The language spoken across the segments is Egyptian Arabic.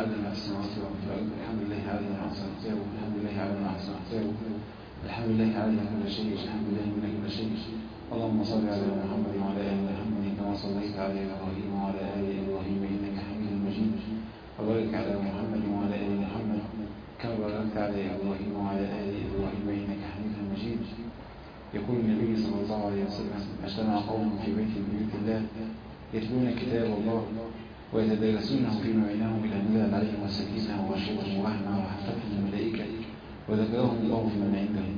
عدد ما في السماوات وما في الأرض الحمد لله عدد ما أحسن كتابه الحمد لله عدد ما أحسن كتابه الحمد لله عدد كل شيء الحمد لله من كل شيء اللهم صل على محمد وعلى آل محمد كما صليت على إبراهيم وعلى آل إبراهيم إنك حميد مجيد وبارك على محمد وعلى آل محمد كما باركت على إبراهيم وعلى آل إبراهيم إنك حميد مجيد يقول النبي صلى الله عليه وسلم اجتمع قوم في بيت من بيوت الله يتلون كتاب الله ويتدارسونه فيما بينهم إلى نزل عليهم السكينة وغشيتهم ورحمة وحفتهم الملائكة وذكرهم الله في من عندهم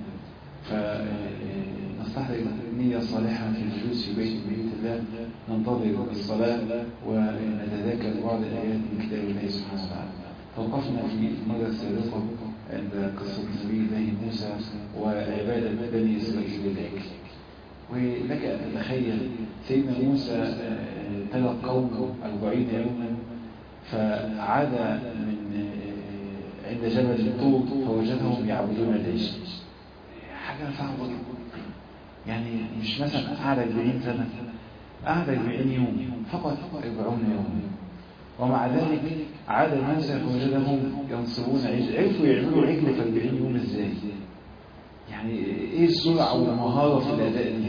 فنستحضر النية الصالحة في الجلوس في بيت من بيوت الله ننتظر الصلاة ونتذاكر بعض الآيات من كتاب الله سبحانه وتعالى توقفنا في المرة السابقة عند قصة نبي الله موسى وعبادة بني إسرائيل للعجل ولك أن تتخيل سيدنا موسى تلقى القوم أربعين يوما فعاد من عند جبل الطور فوجدهم يعبدون العجل حاجة صعبة جدا يعني مش مثلا قعد 40 سنة قعد 40 يوم فقط 40 يوم ومع ذلك عاد موسى فوجدهم ينصبون عجل عرفوا يعملوا عجل في 40 يوم ازاي يعني ايه السرعة والمهارة في الاداء دي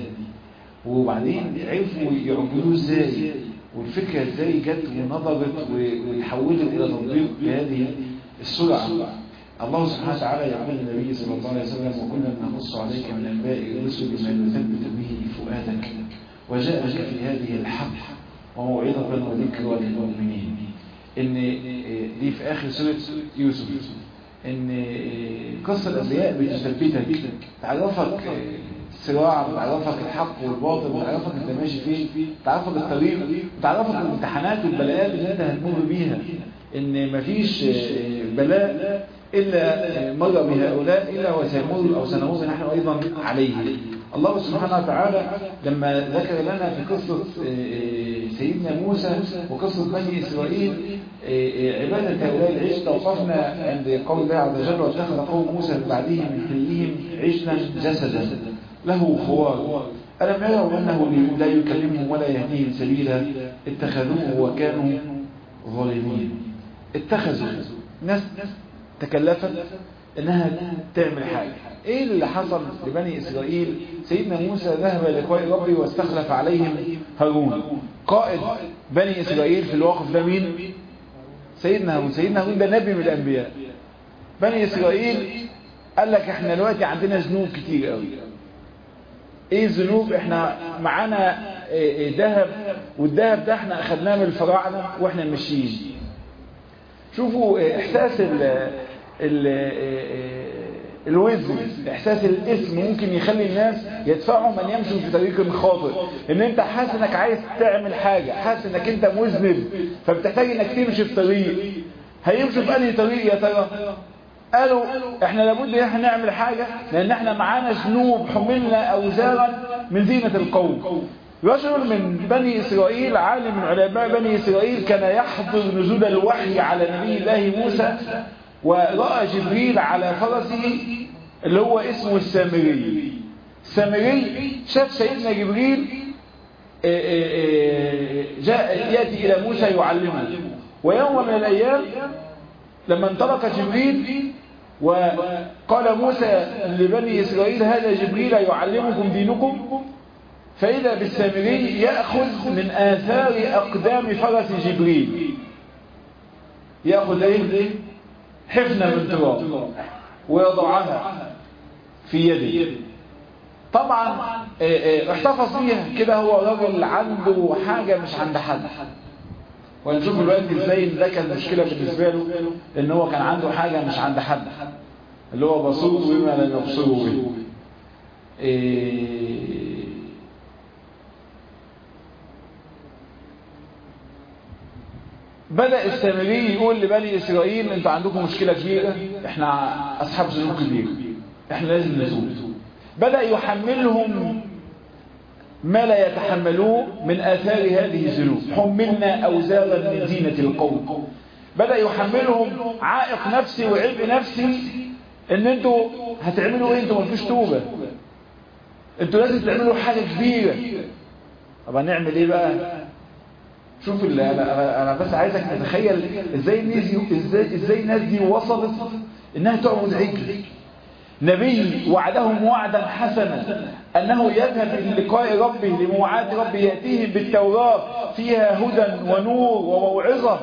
وبعدين عرفوا يعملوه ازاي والفكرة ازاي جت ونضبط وتحولت الى تطبيق بهذه السرعة الله سبحانه وتعالى يقول للنبي صلى الله عليه وسلم وكنا نقص عليك من انباء الرسل ما نثبت به فؤادك وجاء في هذه الحق وموعظة وذكرى للمؤمنين ان دي في اخر سورة يوسف ان قصة الانبياء بتثبتك تعرفك الصراع بتعرفك الحق والباطل بتعرفك انت ماشي فين بتعرفك الطريق بتعرفك الامتحانات والبلاءات اللي انت هتمر بيها ان مفيش بلاء إلا مر بهؤلاء إلا وسيمر أو سنمر نحن أيضا عليه الله سبحانه وتعالى لما ذكر لنا في قصة سيدنا موسى وقصة بني إسرائيل عبادة هؤلاء العجل توقفنا عند قول الله عز وجل واتخذ قوم موسى من بعده من حليهم عجلا جسدا له خوار ألم يروا أنه لا يكلمهم ولا يهديهم سبيلا اتخذوه وكانوا ظالمين اتخذوا ناس تكلفت انها تعمل حاجة ايه اللي حصل لبني اسرائيل سيدنا موسى ذهب لقاء ربي واستخلف عليهم هارون قائد بني اسرائيل في الواقف ده مين سيدنا هارون سيدنا هارون ده نبي من الانبياء بني اسرائيل قال لك احنا دلوقتي عندنا ذنوب كتير قوي ايه الذنوب احنا معانا ذهب والذهب ده احنا اخدناه من الفراعنه واحنا ماشيين شوفوا احساس ال ال الوزن احساس الاسم ممكن يخلي الناس يدفعوا من يمشوا في طريق خاطئ ان انت حاسس انك عايز تعمل حاجة حاسس انك انت مذنب فبتحتاج انك تمشي في طريق هيمشوا في انهي طريق يا ترى قالوا احنا لابد ان احنا نعمل حاجة لان احنا معانا ذنوب حملنا اوزارا من زينة القوم رجل من بني إسرائيل عالم من علماء بني إسرائيل كان يحضر نزول الوحي على نبي الله موسى ورأى جبريل على فرسه اللي هو اسمه السامري السامري شاف سيدنا جبريل جاء يأتي إلى موسى يعلمه ويوم من الأيام لما انطلق جبريل وقال موسى لبني إسرائيل هذا جبريل يعلمكم دينكم فإذا بالسامري يأخذ من آثار أقدام فرس جبريل يأخذ إيه؟ حفنة من تراب ويضعها في يده طبعا احتفظ بيها كده هو راجل عنده حاجة مش عند حد ونشوف دلوقتي ازاي ده كان مشكلة بالنسبة له ان هو كان عنده حاجة مش عند حد اللي هو بصوت بما لم يبصروا به بدأ السامري يقول لبني إسرائيل انتوا عندكم مشكلة كبيرة احنا أصحاب ذنوب كبيرة احنا لازم نتوب بدأ يحملهم ما لا يتحملوه من آثار هذه الذنوب حملنا أوزارا من زينة القوم بدأ يحملهم عائق نفسي وعبء نفسي ان انتوا هتعملوا ايه انتوا مفيش توبة انتوا لازم تعملوا حاجة كبيرة طب هنعمل ايه بقى شوف اللي انا انا انا بس عايزك تتخيل ازاي الناس دي ازاي ازاي الناس دي وصلت انها تعبد عجل نبي وعدهم وعدا حسنا انه يذهب للقاء ربه لموعد ربه ياتيهم بالتوراه فيها هدى ونور وموعظه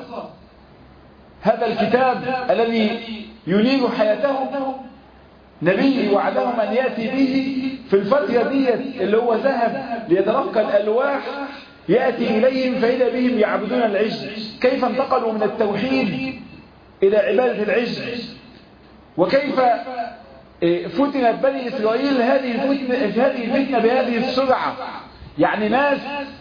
هذا الكتاب الذي ينير حياتهم نبي وعدهم أن يأتي به في الفترة ديت اللي هو ذهب ليتلقى الألواح يأتي إليهم فإذا بهم يعبدون العجل كيف انتقلوا من التوحيد إلى عبادة العجل وكيف فتنت بني إسرائيل هذه الفتنة, هذه الفتنة بهذه السرعة يعني ناس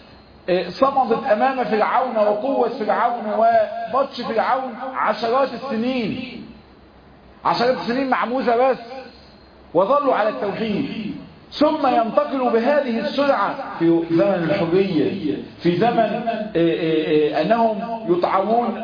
صمدت أمام فرعون وقوة فرعون وبطش فرعون عشرات السنين عشرات السنين مع موسى بس وظلوا على التوحيد ثم ينتقلوا بهذه السرعة في زمن الحرية في زمن أنهم يطعمون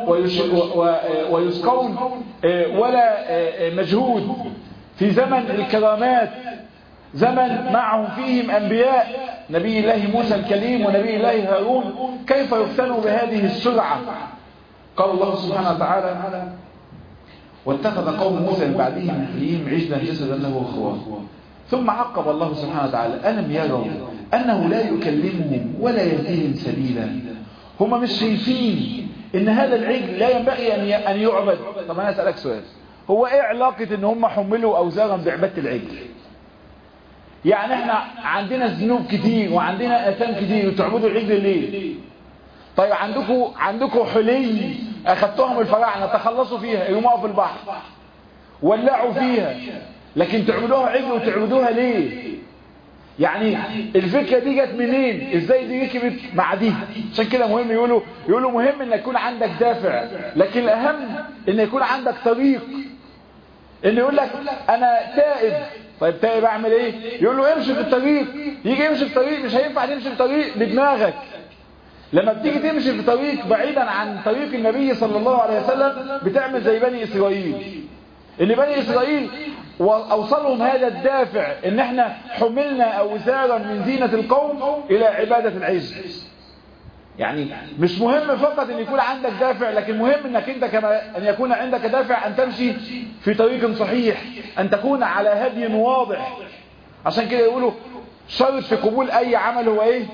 ويسقون ولا مجهود في زمن الكرامات زمن معهم فيهم أنبياء نبي الله موسى الكليم ونبي الله هارون كيف يفتنوا بهذه السرعة قال الله سبحانه وتعالى واتخذ قوم موسى من بعدهم حليم عجلا جسدا له خواه ثم عقب الله سبحانه وتعالى ألم يروا أنه لا يكلمهم ولا يهديهم سبيلا هم مش شايفين ان هذا العجل لا ينبغي أن يعبد طب أنا أسألك سؤال هو ايه علاقة ان هم حملوا أوزارا بعبادة العجل يعني احنا عندنا ذنوب كتير وعندنا اثام كتير وتعبدوا العجل ليه طيب عندكم عندكم حلي اخذتهم الفراعنه تخلصوا فيها يرموها في البحر ولعوا فيها لكن تعبدوها عجل وتعبدوها ليه يعني الفكره دي جت منين ازاي دي ركبت مع دي عشان كده مهم يقولوا يقولوا مهم ان يكون عندك دافع لكن الاهم ان يكون عندك طريق ان يقول لك انا تائب طيب تائب اعمل ايه يقول له امشي في الطريق يجي يمشي في الطريق مش هينفع تمشي في طريق بدماغك لما بتيجي تمشي في طريق بعيدا عن طريق النبي صلى الله عليه وسلم بتعمل زي بني اسرائيل ان بني اسرائيل اوصلهم هذا الدافع ان احنا حملنا اوزارا من زينة القوم الى عبادة العز يعني مش مهم فقط ان يكون عندك دافع لكن مهم انك انت كما ان يكون عندك دافع ان تمشي في طريق صحيح ان تكون على هدي واضح عشان كده يقولوا شرط في قبول اي عمل هو ايه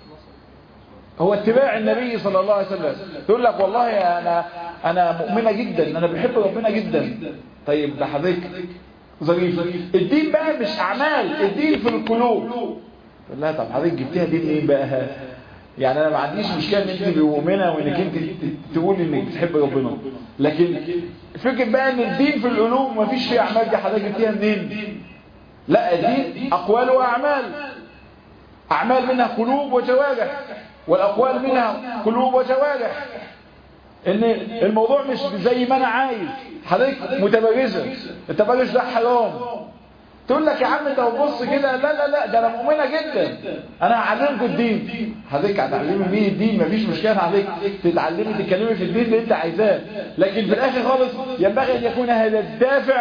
هو اتباع النبي صلى الله عليه وسلم تقول لك والله انا انا مؤمنه جدا انا بحب ربنا جدا طيب ده حضرتك ظريف الدين بقى مش اعمال الدين في القلوب تقول لها طب حضرتك جبتيها دي منين بقى يعني انا ما عنديش مشكله ان انت مؤمنه وانك انت تقول انك بتحب ربنا لكن فكره بقى ان الدين في القلوب ما فيش فيه اعمال دي حضرتك جبتيها منين لا الدين اقوال واعمال اعمال منها قلوب وجوارح والاقوال منها قلوب وجوارح ان الموضوع مش زي ما انا عايز حضرتك متبرجه التبرج ده حرام تقول لك يا عم انت بتبص كده لا لا لا ده انا مؤمنه جدا انا هعلمكم الدين حضرتك هتعلمي مين الدين مفيش مشكله حضرتك تتعلمي تتكلمي في الدين اللي انت عايزاه لكن في الاخر خالص ينبغي ان يكون هذا الدافع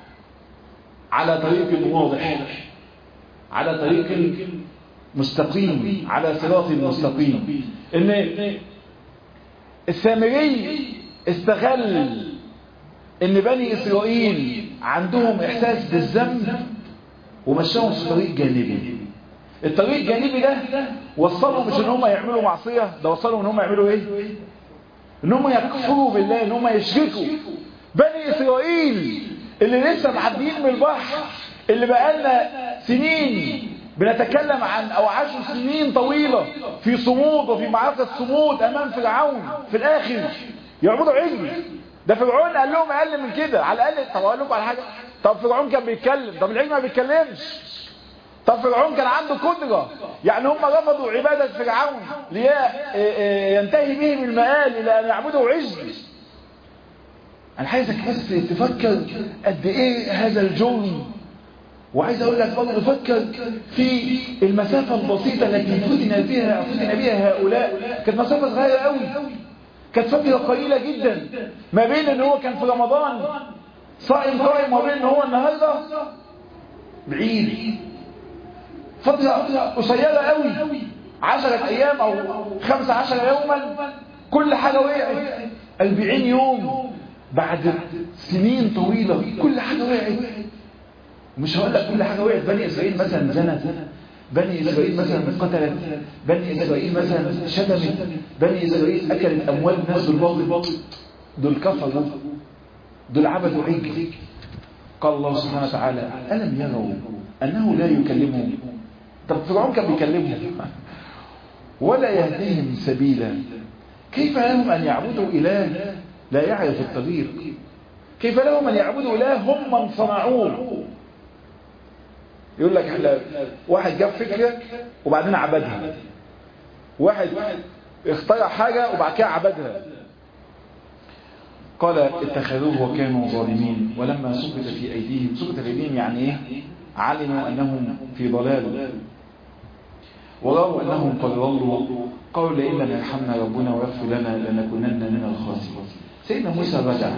على طريق واضح على طريق مستقيم على صراط مستقيم ان السامري استغل ان بني اسرائيل عندهم احساس بالذنب ومشاهم في طريق جانبي الطريق الجانبي ده وصلهم مش ان هم يعملوا معصية ده وصلهم ان هم يعملوا ايه ان هم يكفروا بالله ان هم يشركوا بني اسرائيل اللي لسه معديين من البحر اللي بقالنا سنين بنتكلم عن او عاشوا سنين طويلة في صمود وفي معركة صمود امام فرعون في الاخر يعبدوا عجل ده فرعون قال لهم اقل من كده على الاقل طب اقول لكم على حاجه طب فرعون كان بيتكلم طب العجل ما بيتكلمش طب فرعون كان عنده قدره يعني هم رفضوا عباده فرعون لينتهي بهم المآل الى ان يعبدوا عجل انا عايزك بس تفكر قد ايه هذا الجرم وعايز اقول لك برضه فكر في المسافه البسيطه التي فتن بها فتن بها هؤلاء كانت مسافه صغيره قوي كانت فترة قليلة جدا ما بين ان هو كان في رمضان صائم قائم وبين ان هو النهاردة بعيد فترة قصيرة قوي عشرة ايام او خمسة عشر يوما كل حاجة وقعت 40 يوم بعد سنين طويلة كل حاجة وقعت مش هقول لك كل حاجة وقعت بني إسرائيل مثلا زنت بني إسرائيل مثلا قتلت بني إسرائيل مثلا شتمت بني إسرائيل أكلت أموال الناس بالباطل دول كفروا دول عبدوا عجل قال الله سبحانه وتعالى ألم يروا أنه لا يكلمهم طب فرعون كان بيكلمهم ولا يهديهم سبيلا كيف لهم أن يعبدوا إله لا يعرف الطريق كيف لهم أن يعبدوا إله هم من صنعوه يقول لك احنا واحد جاب فكرة وبعدين عبدها واحد اخترع حاجة وبعد كده عبدها قال اتخذوه وكانوا ظالمين ولما سقط في أيديهم سقط في أيديهم يعني ايه علموا أنهم في ضلال ورأوا أنهم قد ضلوا قالوا لئن لم يرحمنا ربنا ويغفر لنا لنكونن من الخاسرين سيدنا موسى رجع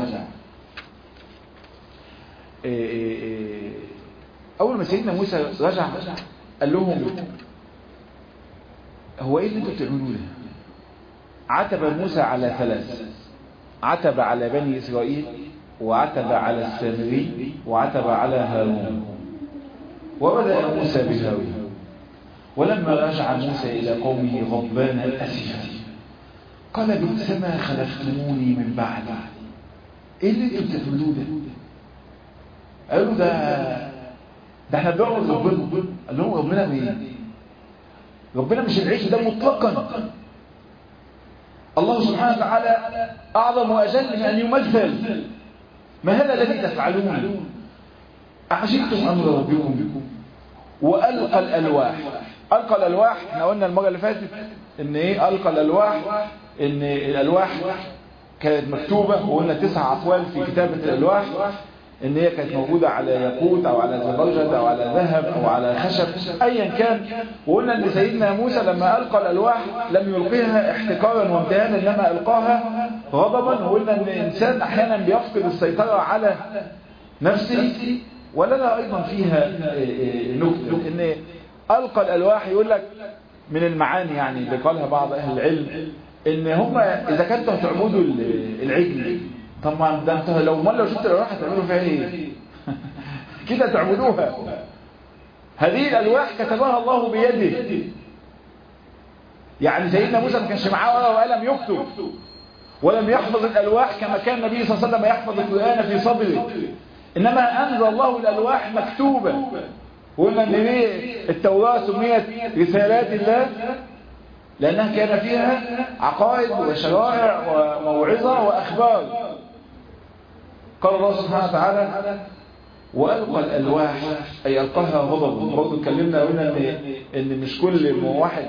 أول ما سيدنا موسى رجع قال لهم هو إيه اللي أنتوا بتعملوه ده عتب موسى على ثلاث عتب على بني إسرائيل وعتب على السامري وعتب على هارون وبدأ موسى بهارون ولما رجع موسى إلى قومه غضبان أسفا قال بئس ما خلفتموني من بعد ايه اللي انتوا بتعملوه ده قالوا ده ده احنا بنعبد ربنا قال لهم ربنا مين ربنا مش العيش ده مطلقا الله سبحانه وتعالى اعظم واجل من ان يمثل ما هذا الذي تفعلون اعجبتم امر ربكم والقى الالواح القى الالواح احنا قلنا المره اللي فاتت ان ايه القى الالواح ان الالواح كانت مكتوبه وقلنا تسع اقوال في كتابه الالواح ان هي كانت موجودة على ياقوت او على زبرجد او على ذهب او على خشب ايا كان وقلنا ان سيدنا موسى لما القى الالواح لم يلقيها احتكارا وامتهانا انما القاها غضبا وقلنا ان الانسان احيانا بيفقد السيطرة على نفسه ولنا ايضا فيها نكتة ان القى الالواح يقول لك من المعاني يعني اللي قالها بعض اهل العلم ان هم اذا كنتوا هتعبدوا العجل طب ما ده انت لو ما لو شفت الالواح هتعملوا فيها ايه كده تعبدوها هذه الالواح كتبها الله بيده يعني سيدنا موسى ما كانش معاه ورقه وقلم يكتب ولم يحفظ الالواح كما كان النبي صلى الله عليه وسلم يحفظ القران في صدره انما انزل الله الالواح مكتوبه وقلنا ان ليه التوراه سميت رسالات الله لانها كان فيها عقائد وشرائع وموعظه واخبار قال الله سبحانه وتعالى وألقى الألواح أي ألقاها غضب برضه اتكلمنا قلنا إن, إن مش كل ما واحد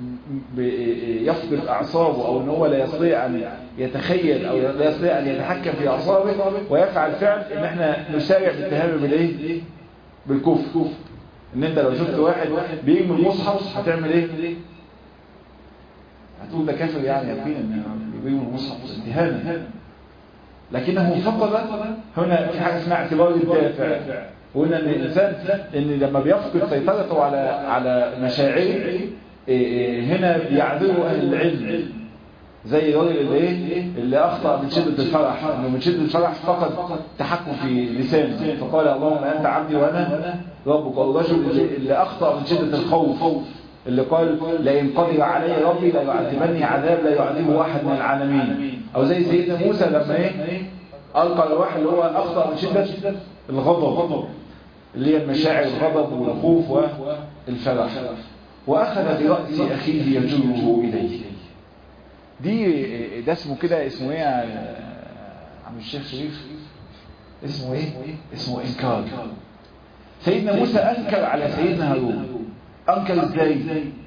يفقد أعصابه أو إن هو لا يستطيع أن يتخيل أو لا يستطيع أن يتحكم في أعصابه ويفعل فعل إن إحنا نسارع باتهامه بالإيه؟ بالكفر إن أنت لو شفت واحد بيرمي المصحف هتعمل إيه؟ هتقول ده كافر يعني يقينا بيرمي المصحف اتهاما لكنه فقد هنا في حاجه اسمها اعتبار الدافع وقلنا ان الانسان ان لما بيفقد سيطرته على على مشاعره هنا بيعذره اهل العلم زي الراجل اللي ايه اللي اخطا من شده الفرح انه من شده الفرح فقد تحكم في لسانه فقال اللهم انت عبدي وانا ربك الرجل اللي اخطا من شده الخوف اللي قال لئن قدر علي ربي لا يعذبني عذاب لا يعذبه احد من العالمين او زي سيدنا موسى لما ايه القى الواحد اللي هو اخطا من شده الغضب اللي هي المشاعر الغضب والخوف والفرح واخذ براس اخيه يجره اليه دي ده اسمه كده اسمه ايه يا عم الشيخ شريف اسمه ايه اسمه انكار سيدنا موسى انكر على سيدنا هارون انكر ازاي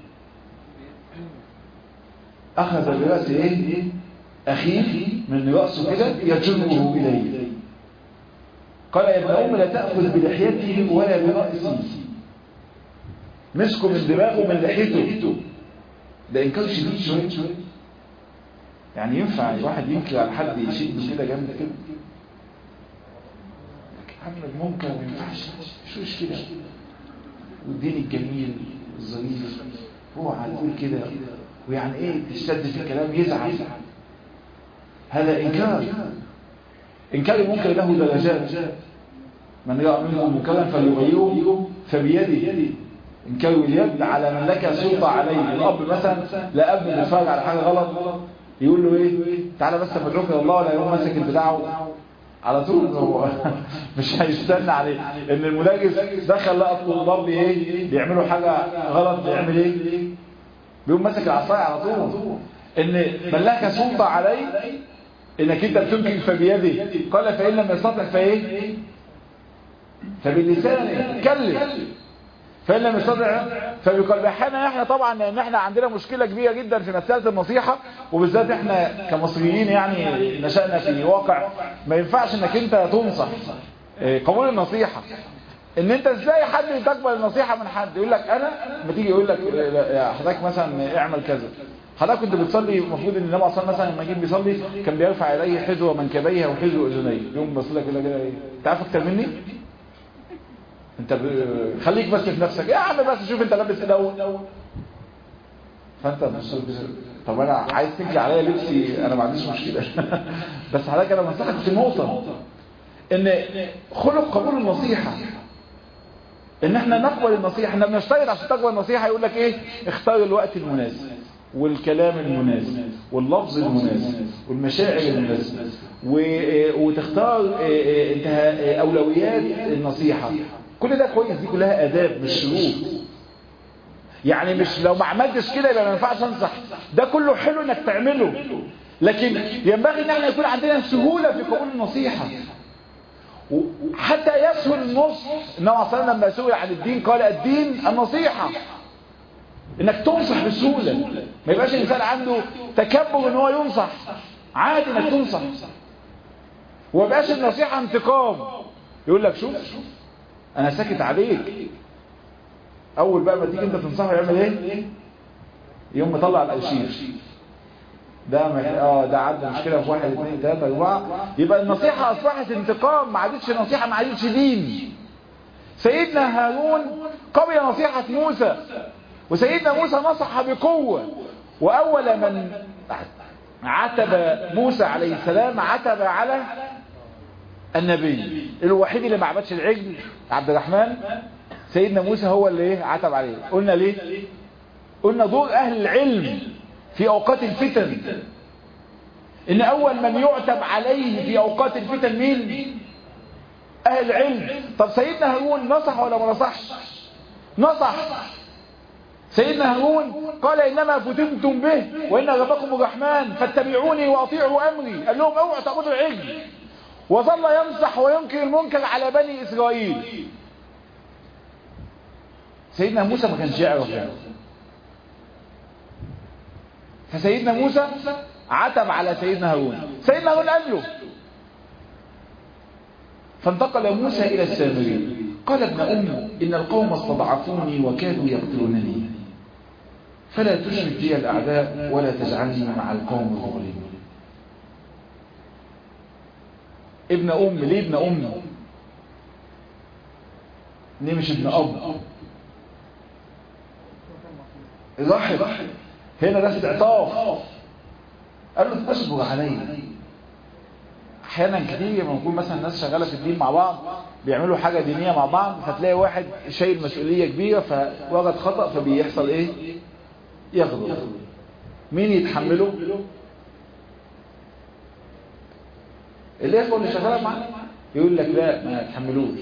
اخذ براس ايه اخيه من راسه كده يجره اليه قال يا ابن ام لا تاخذ بلحيته ولا براسه مسكه من دماغه من لحيته ده انكار شديد شويه شويه يعني ينفع الواحد ينكر على حد يشده كده جامد كده محمد ممكن ما ينفعش شو كده والدين الجميل الظريف اوعى تقول كده ويعني ايه تشتد في الكلام يزعل هذا إنكار إنكار المنكر له درجات من رأى منه منكرا فليغيره فبيده إنكار اليد على من لك سلطة عليه الأب مثلا لا أب بيتفرج على حاجة غلط يقول له إيه تعالى بس مدعوك إلى الله ولا يقوم ماسك البتاع على طول هو مش هيستنى عليه ان المدرس دخل لقى الطلاب ايه بيعملوا حاجه غلط بيعمل ايه بيقوم ماسك العصايه على طول ان من لك سلطه عليه انك انت بتنكر فبيده قال فان لم يستطع فايه فباللسان اتكلم فإن لم يستطع فبقلب احيانا احنا طبعا لان احنا عندنا مشكلة كبيرة جدا في مسألة النصيحة وبالذات احنا كمصريين يعني نشأنا في واقع ما ينفعش انك انت تنصح قبول النصيحة ان انت ازاي حد تقبل النصيحة من حد يقول لك انا ما تيجي يقول لك حضرتك مثلا اعمل كذا حضرتك كنت بتصلي المفروض ان النبي صلى الله عليه وسلم لما يجي بيصلي كان بيرفع يديه حذو منكبيه وحذو اذنيه يقوم بص لك كده كده ايه انت عارف اكتر مني انت ب... خليك بس في نفسك يا عم بس شوف انت لابس ايه الاول فانت بص طب انا عايز تنكي عليا لبسي انا ما عنديش مشكله بس حضرتك انا بنصحك في نقطه ان خلق قبول النصيحه ان احنا نقبل النصيحه احنا بنشترط عشان تقبل النصيحه يقول لك ايه اختار الوقت المناسب والكلام المناسب واللفظ المناسب والمشاعر المناسبه وتختار انتهاء اولويات النصيحه كل ده كويس دي كلها اداب مش شروط يعني مش لو ما عملتش كده يبقى ما ينفعش انصح ده كله حلو انك تعمله لكن ينبغي ان احنا يكون عندنا سهوله في قبول النصيحه حتى يسهل النص النبي صلى الله عليه وسلم لما سئل عن الدين قال الدين النصيحه انك تنصح بسهوله ما يبقاش الانسان عنده تكبر ان هو ينصح عادي انك تنصح وما يبقاش النصيحه انتقام يقول لك شوف انا ساكت عليك اول بقى ما تيجي انت تنصحه يعمل ايه يوم مطلع الارشيف ده مح... اه ده عدى مشكله في واحد اثنين ثلاثه اربعه يبقى النصيحه اصبحت انتقام ما عادتش نصيحه ما عادتش دين سيدنا هارون قبل نصيحه موسى وسيدنا موسى نصح بقوه واول من عتب موسى عليه السلام عتب على النبي الوحيد اللي ما عبدش العجل عبد الرحمن سيدنا موسى هو اللي ايه عتب عليه قلنا ليه قلنا دور اهل العلم في اوقات الفتن ان اول من يعتب عليه في اوقات الفتن مين اهل العلم طب سيدنا هارون نصح ولا ما نصحش نصح سيدنا هارون قال انما فتنتم به وان ربكم الرحمن فاتبعوني واطيعوا امري قال لهم اوعوا تعبدوا العجل وظل يمسح وينكر المنكر على بني اسرائيل سيدنا موسى ما كانش يعرف يعني فسيدنا موسى عتب على سيدنا هارون سيدنا هارون قال له فانتقل موسى الى السامري قال ابن ام ان القوم استضعفوني وكادوا يقتلونني فلا تشرك بي الاعداء ولا تجعلني مع القوم الظالمين ابن ام ليه ابن ام ليه مش ابن اب الرحم هنا ده استعطاف قال له اصبر علي احيانا كتير لما نكون مثلا الناس شغاله في الدين مع بعض بيعملوا حاجه دينيه مع بعض فتلاقي واحد شايل مسؤوليه كبيره فوجد خطا فبيحصل ايه يغضب مين يتحمله الاخوه اللي شغاله معاه يقول لك لا ما يتحملوش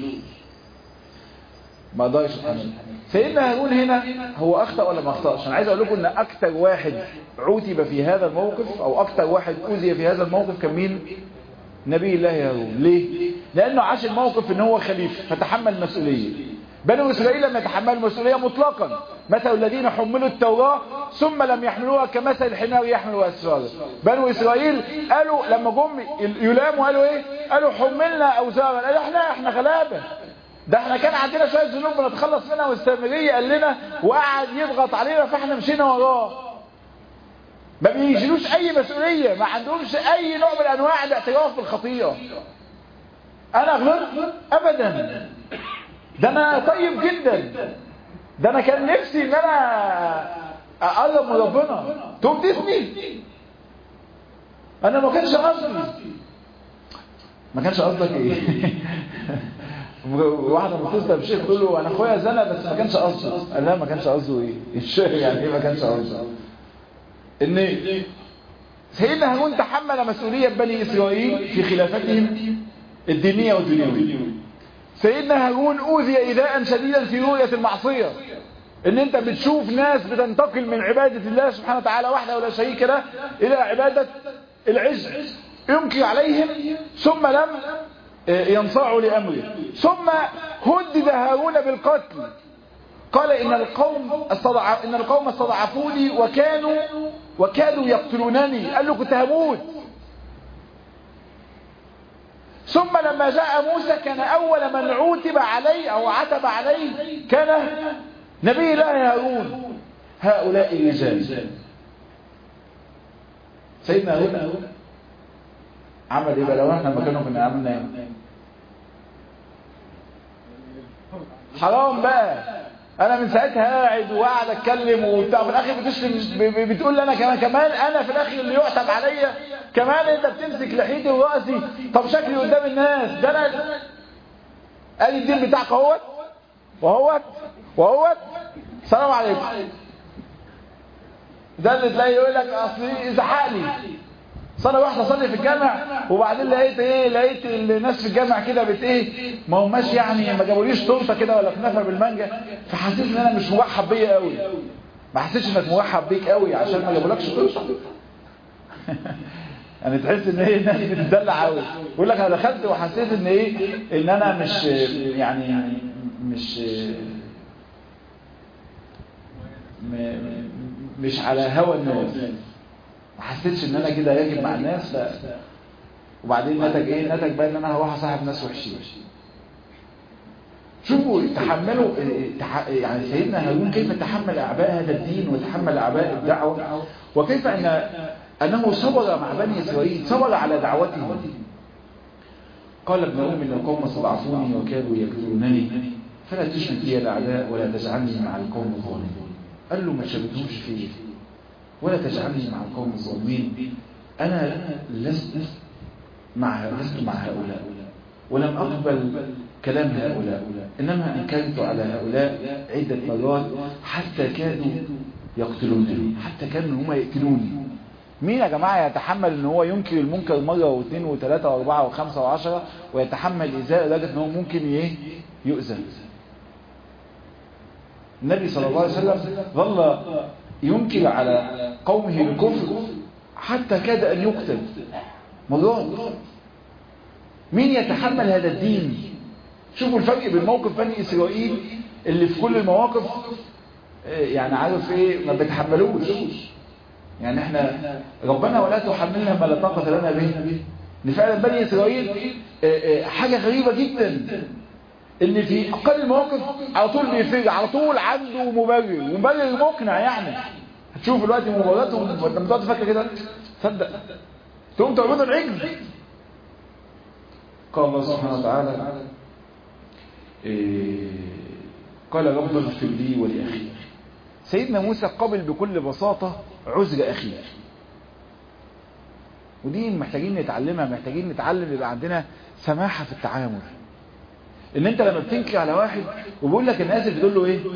ما اقدرش اتحمل سيدنا هارون هنا هو اخطا ولا ما اخطاش انا عايز اقول لكم ان اكتر واحد عوتب في هذا الموقف او اكتر واحد اوذي في هذا الموقف كان مين نبي الله هارون ليه لانه عاش الموقف ان هو خليفه فتحمل مسؤوليه بنو اسرائيل لم يتحملوا المسؤوليه مطلقا مثل الذين حملوا التوراه ثم لم يحملوها كمثل الحمار يحمل اسفاره بنو اسرائيل قالوا لما جم يلاموا قالوا ايه قالوا حملنا اوزارا قالوا احنا احنا غلابه ده احنا كان عندنا شويه ذنوب بنتخلص منها والسامريه قال لنا وقعد يضغط علينا فاحنا مشينا وراه ما بيشيلوش اي مسؤوليه ما عندهمش اي نوع من انواع الاعتراف بالخطيئه انا غلطت ابدا ده انا طيب جدا ده انا كان نفسي ان انا اقرب من ربنا تقوم تثني انا ما كانش قصدي ما كانش قصدك ايه واحدة متصلة بشيخ تقول له انا اخويا زنا بس ما كانش قصده قال لا ما كانش قصده ايه الشيخ يعني ايه ما كانش قصده ان سيدنا هارون تحمل مسؤولية بني اسرائيل في خلافتهم الدينية والدنيوية سيدنا هارون اوذي ايذاء شديدا في رؤية المعصية ان انت بتشوف ناس بتنتقل من عبادة الله سبحانه وتعالى وحده ولا شريك له الى عبادة العز ينكر عليهم ثم لم ينصاعوا لأمره ثم هدد هارون بالقتل قال إن القوم استضع... إن القوم استضعفوني وكانوا وكادوا يقتلونني قال له كنت هموت ثم لما جاء موسى كان أول من عوتب عليه أو عتب عليه كان نبي الله هارون هؤلاء الرجال سيدنا هارون عمل ايه بقى لو احنا مكانه كنا عملنا ايه حرام بقى انا من ساعتها قاعد وقاعد اتكلم وبتاع في الاخر بتشتم بتقول لي انا كمان كمان انا في الاخر اللي يعتب عليا كمان انت بتمسك لحيتي وراسي طب شكلي قدام الناس ده انا ادي الدين بتاعك اهوت وهوت وهوت السلام عليكم ده اللي تلاقي يقول لك اصل زحق لي صلاه واحده صلي في الجامع وبعدين لقيت ايه لقيت الناس في الجامع كده بت ايه ما هماش يعني ما جابوليش تورته كده ولا كنافه بالمانجا فحسيت ان انا مش موحد بيا قوي ما حسيتش انك موحد بيك قوي عشان ما جابولكش تورته يعني تحس ان ايه الناس بتدلع قوي يقول لك انا دخلت وحسيت ان ايه ان انا مش يعني مش مش على هوى الناس ما حسيتش ان انا كده يجب مع الناس ف... وبعدين نتج ايه نتج بقى ان انا هروح اصاحب ناس وحشين شوفوا تحملوا تح... يعني سيدنا هارون كيف تحمل اعباء هذا الدين وتحمل اعباء الدعوه وكيف ان انه صبر مع بني اسرائيل صبر على دعوتهم قال ابن ام ان القوم استضعفوني وكادوا يقتلونني فلا تشمت لي الاعداء ولا تجعلني مع القوم الظالمين قال له ما تشبتهمش فيه ولا تجعلني مع القوم الظالمين أنا لست مع لست مع هؤلاء ولم أقبل كلام هؤلاء إنما أنكرت على هؤلاء عدة مرات حتى كانوا يقتلونني حتى كانوا هم يقتلوني مين يا جماعة يتحمل ان هو ينكر المنكر مرة واثنين وثلاثة واربعة وخمسة وعشرة ويتحمل إزاء لدرجة ان هو ممكن ايه يؤذى النبي صلى الله عليه وسلم ظل ينكر على قومه الكفر حتى كاد أن يقتل مرات مين يتحمل هذا الدين شوفوا الفرق بين موقف بني إسرائيل اللي في كل المواقف يعني عارف ايه ما بتحملوش يعني احنا ربنا ولا تحملنا ما لا طاقة لنا به ان فعلا بني إسرائيل حاجة غريبة جدا ان في اقل المواقف على طول بيفرق على طول عنده مبرر ومبرر مقنع يعني هتشوف دلوقتي مباراتهم لما تقعد تفكر كده تصدق تقوم تعبدوا العجل قال الله سبحانه وتعالى إيه قال رب اغفر لي ولاخي سيدنا موسى قبل بكل بساطة عذر اخيه ودي محتاجين نتعلمها محتاجين نتعلم يبقى عندنا سماحة في التعامل ان انت لما بتنكر على واحد وبيقول لك انا اسف بتقول له ايه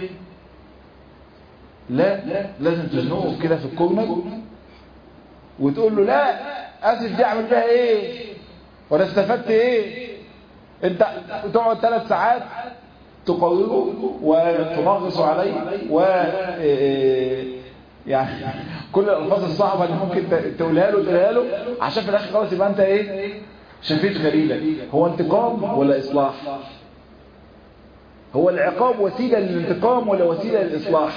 لا لازم تزنقه كده في الكورنر وتقول له لا اسف دي اعمل بيها ايه ولا استفدت ايه انت تقعد ثلاث ساعات تقرره وتنغص عليه و يعني كل الالفاظ الصعبه اللي ممكن تقولها له تقولها له عشان في الاخر خلاص يبقى انت ايه شفيت غليلك هو انتقام ولا اصلاح هو العقاب وسيله للانتقام ولا وسيله للاصلاح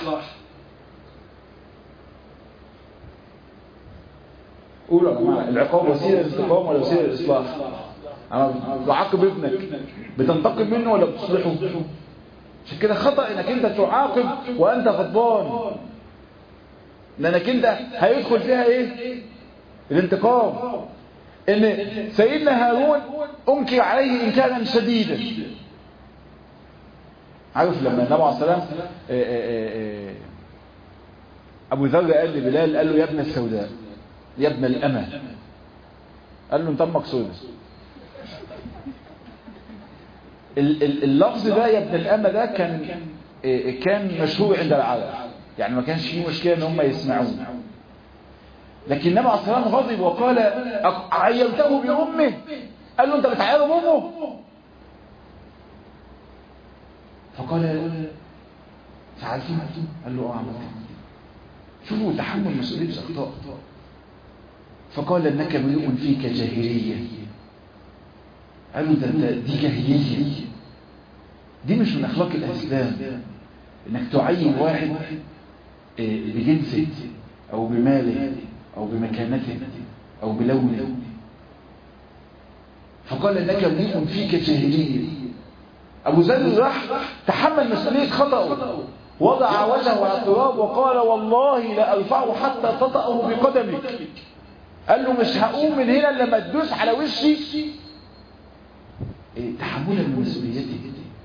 قولوا يا جماعه العقاب وسيله للانتقام ولا وسيله للاصلاح انا بعاقب ابنك بتنتقم منه ولا بتصلحه عشان كده خطا انك انت تعاقب وانت غضبان لانك انت هيدخل فيها ايه الانتقام ان سيدنا هارون انكر عليه انكارا شديدا عارف لما النبي عليه السلام ابو ذر قال لبلال قال له يا ابن السوداء يا ابن الامه قال له انت امك سودة اللفظ ده يا ابن الأمة ده كان كان مشهور عند العرب يعني ما كانش فيه مشكلة ان هم يسمعوه لكن النبي عليه الصلاة والسلام غضب وقال عيرته بأمه قال له انت بتعيره بأمه فقال فعلتم قال له اه عملت شوفوا تحمل مسؤولية الأخطاء فقال انك امرؤ فيك جاهلية قالوا ده دي جاهلية دي مش من أخلاق الإسلام انك تعين واحد بجنسه او بماله او بمكانته او بلونه فقال انك امرئ فيك جاهلية ابو ذر راح تحمل مسؤولية خطأه وضع وجهه على التراب وقال والله لا ارفعه حتى تطأه بقدمك قال له مش هقوم من هنا لما تدوس على وشي تحملا لمسؤوليته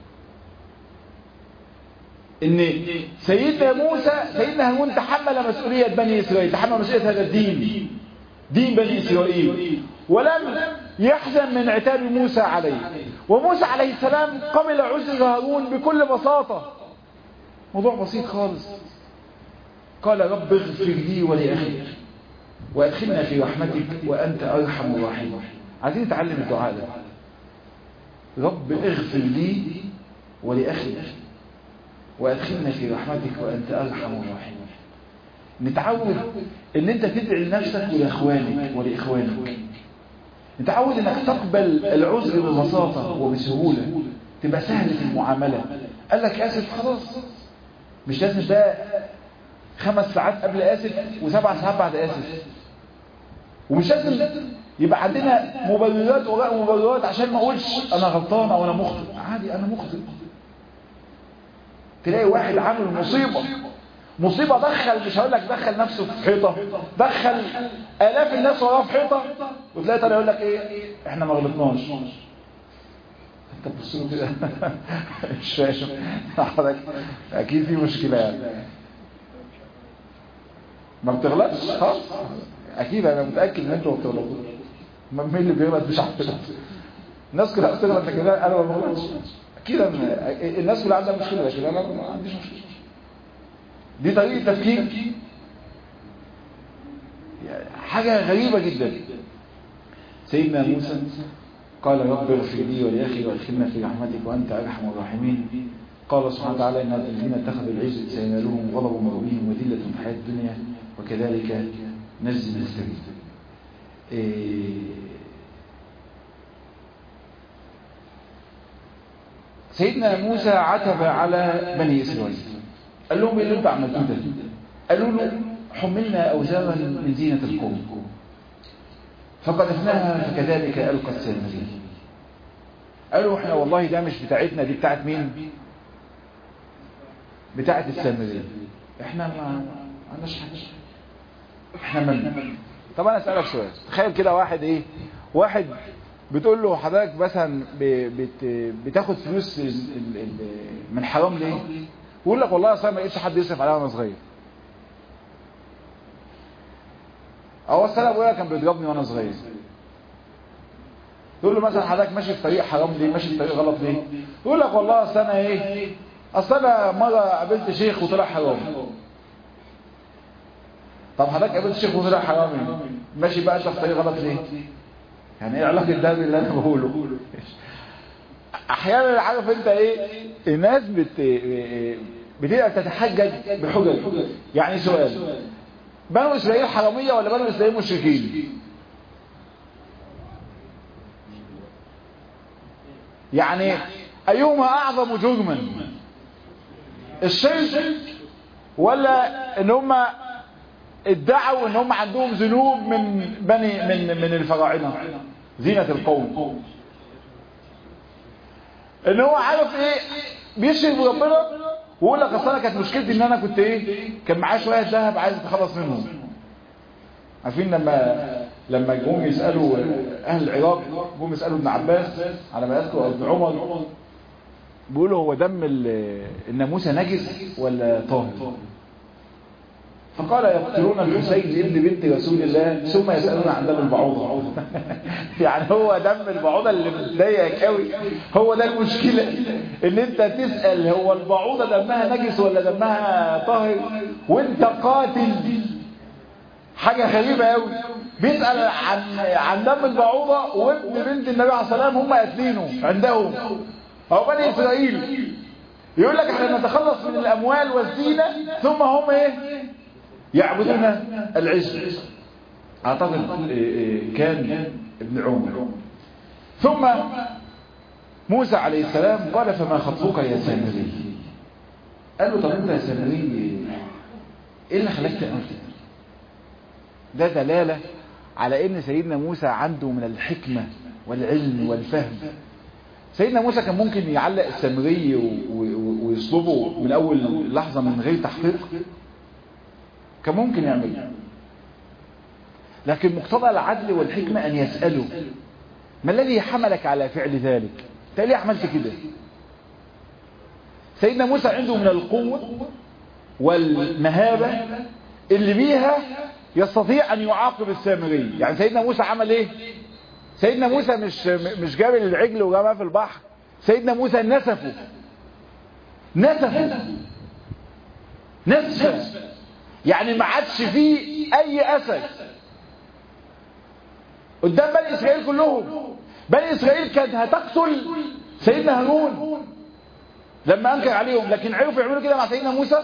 ان سيدنا موسى سيدنا هارون تحمل مسؤولية بني اسرائيل تحمل مسؤولية هذا الدين دين بني اسرائيل ولم يحزن من عتاب موسى عليه وموسى عليه السلام قبل عذر هارون بكل بساطة موضوع بسيط خالص قال رب اغفر لي ولأخي وادخلنا في رحمتك وأنت أرحم الراحمين عايزين نتعلم الدعاء ده رب اغفر لي ولأخي وادخلنا في رحمتك وأنت أرحم الراحمين نتعود ان انت تدعي لنفسك ولاخوانك ولاخوانك نتعود انك تقبل العذر ببساطة وبسهولة تبقى سهل في المعاملة قال لك اسف خلاص مش لازم بقى خمس ساعات قبل اسف وسبع ساعات بعد اسف ومش لازم يبقى عندنا مبررات وراء مبررات عشان ما اقولش انا غلطان او انا مخطئ عادي انا مخطئ تلاقي واحد عامل مصيبة مصيبة دخل مش هقول لك دخل نفسه في حيطة دخل آلاف الناس وراه في حيطة وتلاقي تاني يقول لك ايه احنا ما غلطناش انت بتبص له كده مش فاهم حضرتك اكيد في مشكلة يعني ما بتغلطش خالص اكيد انا متاكد ان انتوا ما بتغلطوش مين اللي بيغلط مش عارف الناس كلها بتغلط لكن انا ما بغلطش اكيد أنا الناس كلها عندها مشكله لكن انا ما عنديش مشكله دي طريقه تفكير حاجه غريبه جدا سيدنا موسى قال رب اغفر لي ولأخي وادخلنا في رحمتك وأنت أرحم الراحمين قال سبحانه وتعالى إن الذين اتخذوا العزة سينالهم غضب من ربهم وذلة في الحياة الدنيا وكذلك نجزي المفترين إيه سيدنا موسى عتب على بني إسرائيل قال لهم ايه اللي انتوا عملتوه ده قالوا له حملنا أوزارا من زينة القوم فقذفناها فكذلك ألقى السامري قالوا احنا والله ده مش بتاعتنا دي بتاعت مين بتاعت السامري احنا ما عندناش حاجه احنا من طب انا اسالك سؤال تخيل كده واحد ايه واحد بتقول له حضرتك مثلا بت بتاخد فلوس من حرام ليه يقول لك والله اصلا ما لقيتش حد يصرف عليها وانا صغير او اصل انا ابويا كان بيضربني وانا صغير تقول له مثلا حضرتك ماشي في طريق حرام ليه ماشي في طريق غلط ليه يقول لك والله اصل انا ايه اصل انا مره قابلت شيخ وطلع حرامي طب حضرتك قابلت شيخ وطلع حرامي ماشي بقى انت في طريق غلط ليه يعني ايه علاقه ده باللي انا بقوله احيانا عارف انت ايه الناس بت بتبقى تتحجج بحجج يعني سؤال بنو اسرائيل حراميه ولا بنو اسرائيل مشركين يعني ايهما اعظم جرما الشرك ولا ان هم ادعوا ان هم عندهم ذنوب من بني من من الفراعنه زينه القوم ان هو عارف ايه بيشرك بربنا ويقول لك اصل انا كانت مشكلتي ان انا كنت ايه كان معايا شويه ذهب عايز اتخلص منهم عارفين لما لما جم يسالوا اهل العراق جم يسالوا ابن عباس على ما اذكر ابن عمر بيقولوا هو دم الناموسه نجس ولا طاهر فقال يقتلون الحسين ابن بنت رسول الله ثم يسألون عن دم البعوضة يعني هو دم البعوضة اللي مضايقك قوي هو ده المشكلة ان انت تسأل هو البعوضة دمها نجس ولا دمها طاهر وانت قاتل حاجة غريبة قوي بيسأل عن عن دم البعوضة وابن بنت النبي عليه الصلاة والسلام هم قاتلينه عندهم هو بني إسرائيل يقول لك احنا نتخلص من الأموال والزينة ثم هم ايه يعبدون العز اعتقد كان ابن عمر ثم موسى عليه السلام قال فما خطبك يا سامري قال له طب انت يا سامري ايه اللي خلاك تعمل كده ده دلالة على ان سيدنا موسى عنده من الحكمة والعلم والفهم سيدنا موسى كان ممكن يعلق السامري ويصلبه من اول لحظة من غير تحقيق كان ممكن يعمل لكن مقتضى العدل والحكمة أن يسأله ما الذي حملك على فعل ذلك انت ليه عملت كده سيدنا موسى عنده من القوة والمهابة اللي بيها يستطيع أن يعاقب السامري يعني سيدنا موسى عمل ايه سيدنا موسى مش مش جاب العجل وجابها في البحر سيدنا موسى نسفه نسفه نسفه يعني ما عادش فيه اي اثر قدام بني اسرائيل كلهم بني اسرائيل كانت هتقتل سيدنا هارون لما انكر عليهم لكن عرفوا يعملوا كده مع سيدنا موسى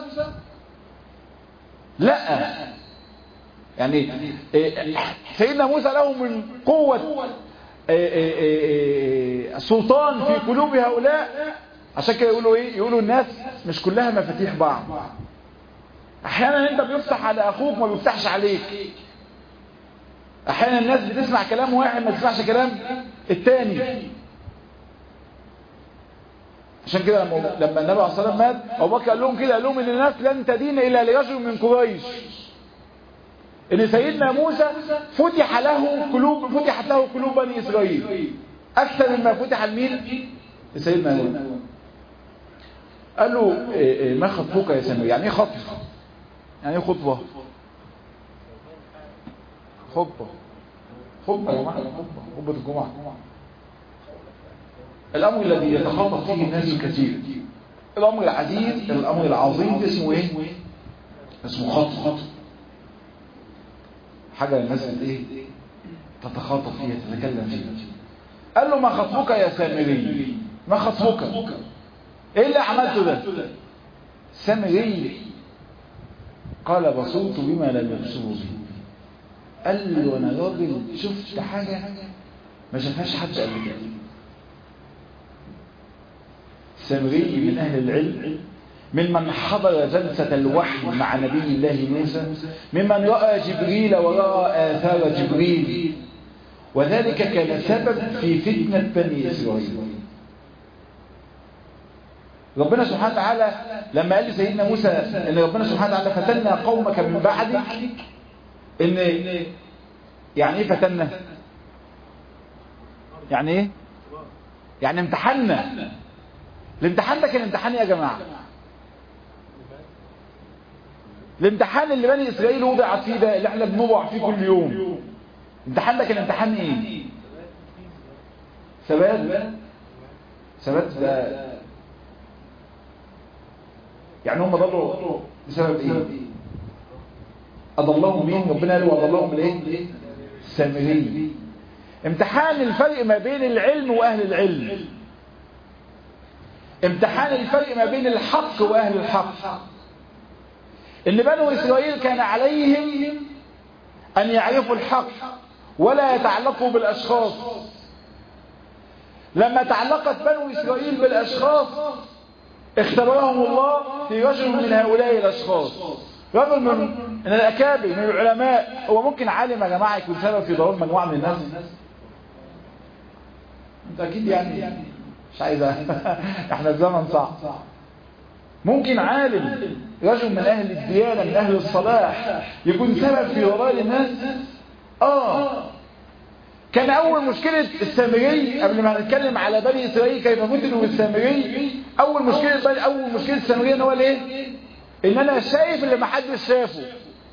لا يعني سيدنا موسى له من قوة سلطان في قلوب هؤلاء عشان كده يقولوا ايه يقولوا الناس مش كلها مفاتيح بعض احيانا انت بيفتح على اخوك ما بيفتحش عليك احيانا الناس بتسمع كلام واحد ما تسمعش كلام التاني عشان كده لما لما النبي عليه الصلاه والسلام مات ابو بكر قال لهم كده قال لهم ان الناس لن تدين الا لرجل من قريش ان سيدنا موسى فتح له قلوب فتحت له قلوب بني اسرائيل اكثر مما فتح لمين لسيدنا موسى قال له إيه إيه ما خطبك يا سامي يعني ايه خطب يعني ايه خطبه خطبه خطبه يا جماعه خطبه خطبه الجمعه الامر الذي يتخاطب فيه الناس كثير الامر العزيز الامر العظيم اسمه ايه اسمه خطب حاجه الناس ايه تتخاطب فيها تتكلم فيها قال له ما خطبك يا سامري ما خطبك ايه اللي عملته ده سامري قال بصرت بما لم يبصروا به قال له انا راجل شفت حاجه ما شافهاش حد قبل كده سامري من اهل العلم ممن حضر جلسة الوحي مع نبي الله موسى ممن رأى جبريل ورأى آثار جبريل وذلك كان سبب في فتنة بني إسرائيل ربنا سبحانه وتعالى لما قال لسيدنا موسى ان ربنا سبحانه وتعالى فتنا قومك من بعدك ان يعني ايه فتنا يعني ايه يعني امتحنا الامتحان ده كان امتحان يا جماعه الامتحان اللي بني اسرائيل وضعت فيه ده اللي احنا بنوضع فيه كل يوم الامتحان ده كان امتحان ايه ثبات ثبات ده يعني هم ضلوا بسبب ايه اضلهم مين ربنا قال واضلهم الايه السامري امتحان الفرق ما بين العلم واهل العلم امتحان الفرق ما بين الحق واهل الحق ان بنو اسرائيل كان عليهم ان يعرفوا الحق ولا يتعلقوا بالاشخاص لما تعلقت بنو اسرائيل بالاشخاص اختبرهم الله في رجل من هؤلاء الاشخاص رجل من من الاكابر من العلماء هو ممكن عالم يا جماعه يكون سبب في ضرر مجموعه من الناس انت اكيد يعني مش عايز احنا في زمن صعب ممكن عالم رجل من اهل الديانه من اهل الصلاح يكون سبب في ضلال الناس اه كان اول مشكلة السامري قبل ما نتكلم على بني اسرائيل كيف فتنوا بالسامري اول مشكلة بني اول مشكلة السامري ان هو الايه ان انا شايف اللي ما حدش شافه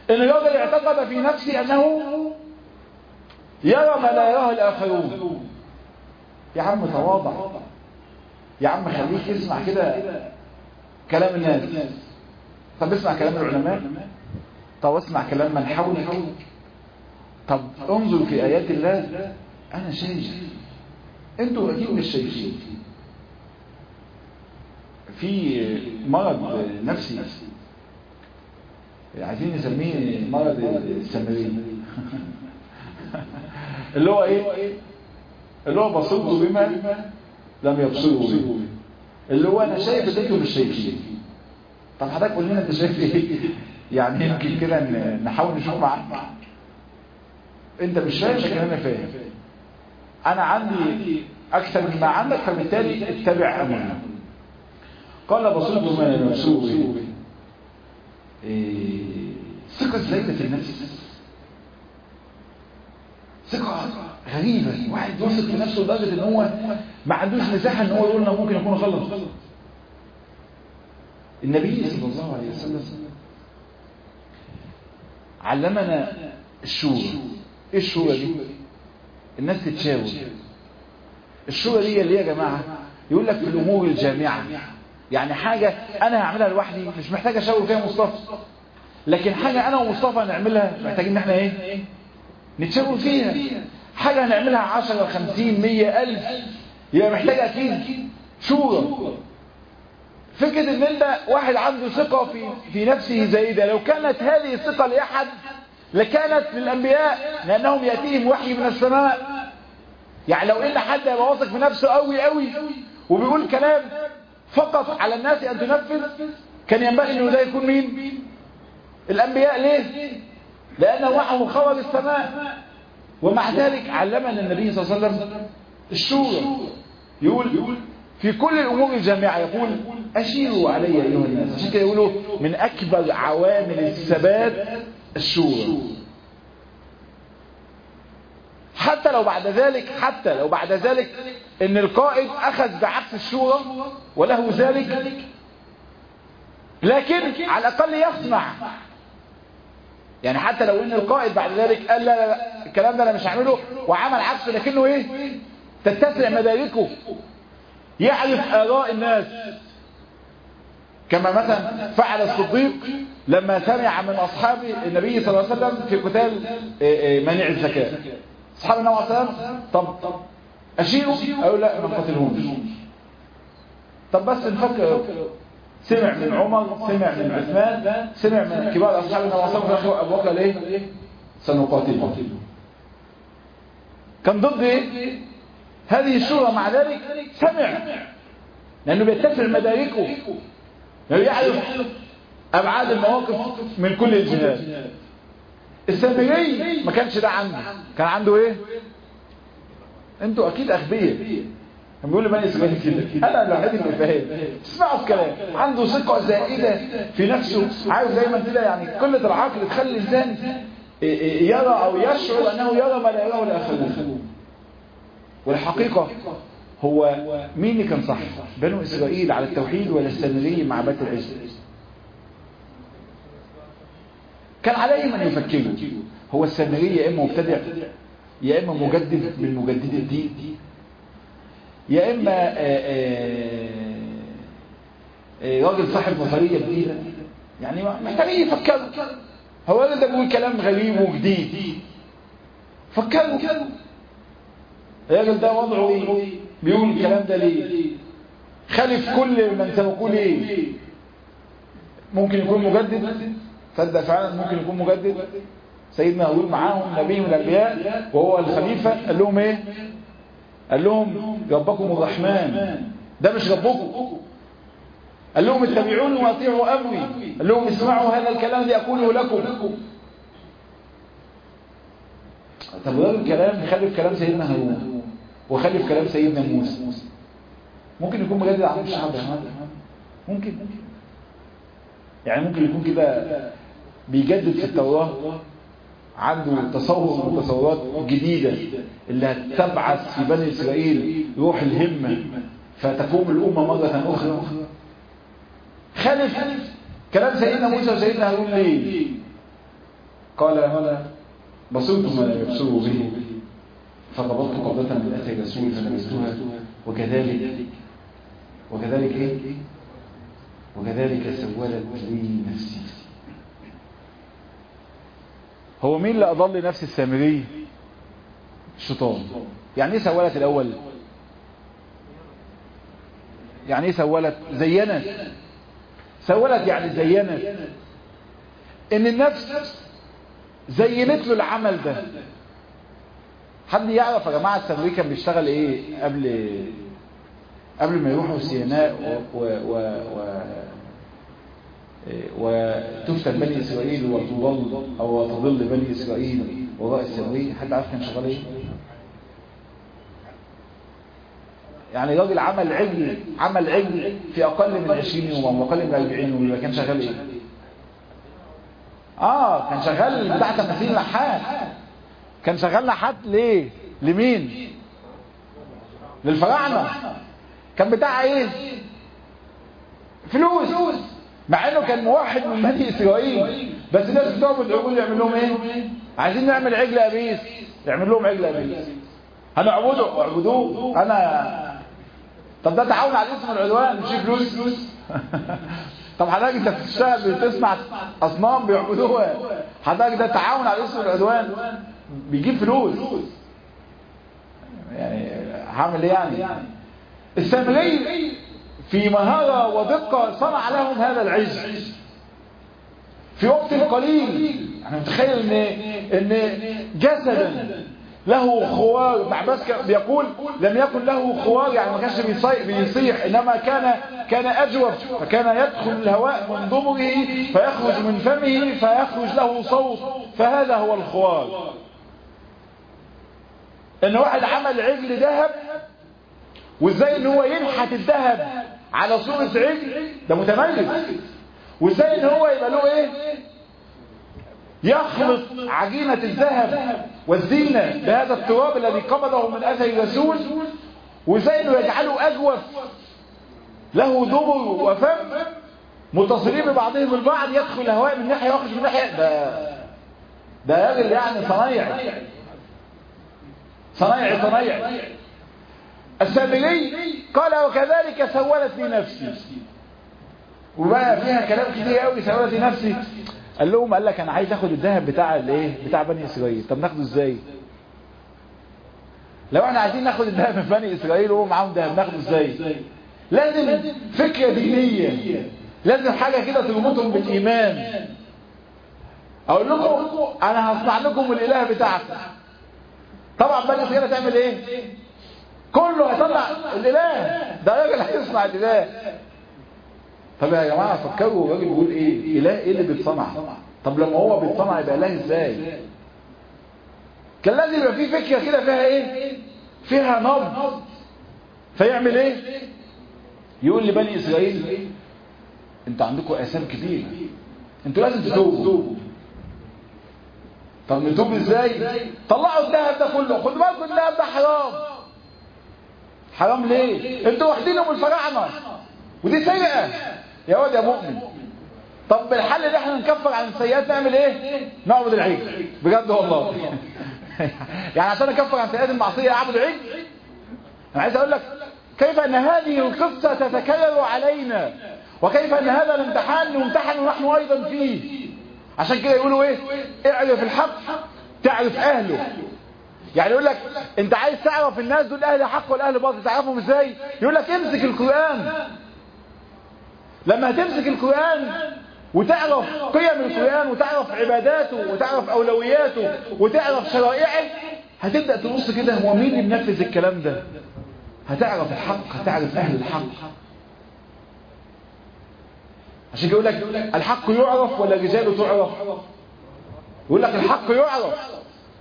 ان الراجل اعتقد في نفسه انه يرى ما لا يراه الاخرون يا عم تواضع يا عم خليك اسمع كده كلام الناس طب اسمع كلام العلماء طب اسمع كلام من حولك طب انظر في ايات الله انا شايف انتوا اكيد مش شايفين في مرض نفسي عايزين نسميه مرض السامري اللي هو ايه اللي هو بصروا بما لم يبصروا به اللي هو انا شايف اللي انتوا مش شايفين طب حضرتك قول لنا انت شايف ايه يعني يمكن كده نحاول نشوف معاك انت مش فاهم لكن انا فاهم انا عندي اكثر مما عندك فبالتالي اتبع امرنا قال بصرت بما لم يبصروا به ثقة زايدة في النفس ثقة غريبة واحد واثق في نفسه لدرجة ان هو ما عندوش مساحة ان هو يقول انه ممكن يكون غلط النبي صلى الله عليه وسلم علمنا الشورى ايه الشورى دي الناس تتشاور الشورى دي اللي يا جماعة يقول لك في الامور الجامعة يعني حاجة انا هعملها لوحدي مش محتاج اشاور فيها مصطفى لكن حاجة انا ومصطفى نعملها محتاجين ان احنا ايه نتشاور فيها حاجة هنعملها عشرة خمسين مية ألف يبقى محتاج أكيد شورى فكرة ان انت واحد عنده ثقة في, في نفسه زايدة لو كانت هذه الثقة لأحد لكانت للأنبياء لأنهم يأتيهم وحي من السماء يعني لو ان حد يبقى واثق في نفسه قوي قوي وبيقول كلام فقط على الناس أن تنفذ كان ينبغي انه ده يكون مين الأنبياء ليه لأن وحيه خرج السماء ومع ذلك علمنا النبي صلى الله عليه وسلم الشورى يقول في كل الأمور الجامعة يقول أشيروا علي أيها الناس عشان كده يقولوا من أكبر عوامل الثبات الشورى حتى لو بعد ذلك حتى لو بعد ذلك ان القائد اخذ بعكس الشورى وله ذلك لكن على الاقل يسمع يعني حتى لو ان القائد بعد ذلك قال لا لا, لا الكلام ده انا مش هعمله وعمل عكسه لكنه ايه تتسع مداركه يعرف اراء الناس كما مثلا فعل الصديق لما سمع من اصحاب النبي صلى الله عليه وسلم في قتال منع الزكاه اصحاب النبي صلى الله عليه وسلم طب اشيروا او لا ما نقتلهمش طب بس نفكر سمع من عمر سمع من عثمان سمع من كبار اصحاب النبي صلى الله عليه وسلم ابو بكر ليه سنقاتله كان ضد ايه هذه الشورى مع ذلك سمع لانه بيتسع مداركه لانه يعرف ابعاد المواقف من كل الجهات السامري ما كانش ده عنده كان عنده ايه انتوا اكيد اغبياء كان بيقول لبني اسرائيل كده انا الوحيد اللي فاهم اسمعوا الكلام عنده ثقه زائده في نفسه عايز دايما كده يعني قله العقل تخلي الانسان يرى او يشعر انه يرى ما لا يراه الاخرون والحقيقه هو مين اللي كان صح بنو اسرائيل على التوحيد ولا السامري مع بيت العز كان عليهم ان يفكروا هو السامري يا اما مبتدع يا اما مجدد من مجددي الدين يا اما راجل صاحب نظريه جديده يعني محتاجين يفكروا هو ده بيقول كلام غريب وجديد فكروا الراجل ده وضعه ايه بيقول الكلام ده ليه خالف كل من سبقوه ليه ممكن يكون مجدد تصدق فعلا ممكن يكون مجدد سيدنا هارون معاهم نبي من الانبياء وهو الخليفه قال لهم ايه قال لهم ربكم الرحمن ده مش ربكم قال لهم اتبعوني واطيعوا امري قال لهم اسمعوا هذا الكلام الذي اقوله لكم طب ده الكلام يخلف كلام سيدنا هارون وخلف كلام سيدنا موسى ممكن يكون مجدد عن الشعب ممكن يعني ممكن يكون كده بيجدد في التوراة عنده تصور من تصورات جديدة اللي هتبعث في بني إسرائيل روح الهمة فتقوم الأمة مرة أخرى خلف كلام سيدنا موسى وسيدنا هارون ليه قال بصرت ما لا يبصر به فقبضت قبضة من أثر الرسول فلبستها وكذلك وكذلك إيه؟ وكذلك سولت لي نفسي هو مين اللي أضل نفس السامري الشيطان يعني ايه سولت الأول يعني ايه سولت زينت سولت يعني زينت ان النفس زينت له العمل ده حد يعرف يا جماعه السامري كان بيشتغل ايه قبل قبل ما يروحوا سيناء و, و... و... وتفتن بني إسرائيل وتضل أو تضل بني إسرائيل وراء السامري حد عارف كان شغال ايه يعني راجل عمل عجل عمل عجل في أقل من 20 يوم وأقل من 40 يوم يبقى كان شغال ايه اه كان شغال بتاع تماثيل نحات كان شغال نحات ليه لمين للفراعنه كان بتاع ايه فلوس مع انه كان موحد من بني اسرائيل بس الناس بتوع العجول يعمل لهم ايه عايزين نعمل عجل ابيس يعمل لهم عجل ابيس هنعبده اعبدوه انا طب ده تعاون على الاسم والعدوان مش فلوس طب حضرتك انت بتشتغل بتسمع اصنام بيعبدوها حضرتك ده تعاون على الاسم والعدوان بيجيب فلوس يعني هعمل ايه يعني السامري في مهارة ودقة صنع لهم هذا العز في وقت قليل انا متخيل ان ان جسدا له خوار معباس بيقول لم يكن له خوار يعني ما كانش بيصيح انما كان كان اجوف فكان يدخل الهواء من ضمره فيخرج من فمه فيخرج له صوت فهذا هو الخوار ان واحد عمل عجل ذهب وازاي ان هو ينحت الذهب على صورة عجل ده متميز وازاي ان هو يبقى له ايه يخلط عجينة الذهب والزينة بهذا التراب الذي قبضه من اثر الرسول وازاي انه يجعله اجوف له دبر وفم متصلين ببعضهم البعض يدخل الهواء من ناحية ويخرج من ناحية ده ده راجل يعني صنايعي صنايعي صنايعي السامري قال وكذلك سولت لي نفسي وبقى فيها كلام كتير قوي سولت لي نفسي قال لهم قال لك انا عايز اخد الذهب بتاع الايه بتاع بني اسرائيل طب ناخده ازاي لو احنا عايزين ناخد الذهب من بني اسرائيل وهو معاهم ذهب ناخده ازاي لازم فكره دينيه لازم حاجه كده تربطهم بالايمان اقول لكم انا هصنع لكم الاله بتاعكم طبعا بني اسرائيل تعمل ايه كله هيطلع الاله ده راجل هيصنع الاله طب يا جماعه فكروا الراجل بيقول ايه اله ايه اللي بيتصنع طب لما هو بيتصنع يبقى اله ازاي كان لازم يبقى في فكره كده فيها ايه فيها نبض فيعمل ايه يقول لبني اسرائيل انتوا عندكم اثام كبيره انتوا لازم تتوبوا طب نتوب ازاي طلعوا الذهب ده كله خدوا بالكم الذهب ده حرام حرام ليه انتوا واخدينهم الفراعنه ودي سيئه يا واد يا مؤمن طب الحل ان احنا نكفر عن السيئات نعمل ايه نعبد العجل بجد والله يعني عشان اكفر عن سيئات المعصيه اعبد العجل انا عايز اقول لك كيف ان هذه القصه تتكرر علينا وكيف ان هذا الامتحان نمتحن ونحن ايضا فيه عشان كده يقولوا ايه اعرف الحق تعرف اهله يعني يقول لك انت عايز تعرف الناس دول اهل حق ولا اهل باطل تعرفهم ازاي يقول لك امسك القرآن لما هتمسك القرآن وتعرف قيم القرآن وتعرف عباداته وتعرف اولوياته وتعرف شرائعه هتبدأ تبص كده هو مين اللي بينفذ الكلام ده هتعرف الحق هتعرف اهل الحق عشان كده يقول لك الحق يعرف ولا رجاله تعرف يقول لك الحق يعرف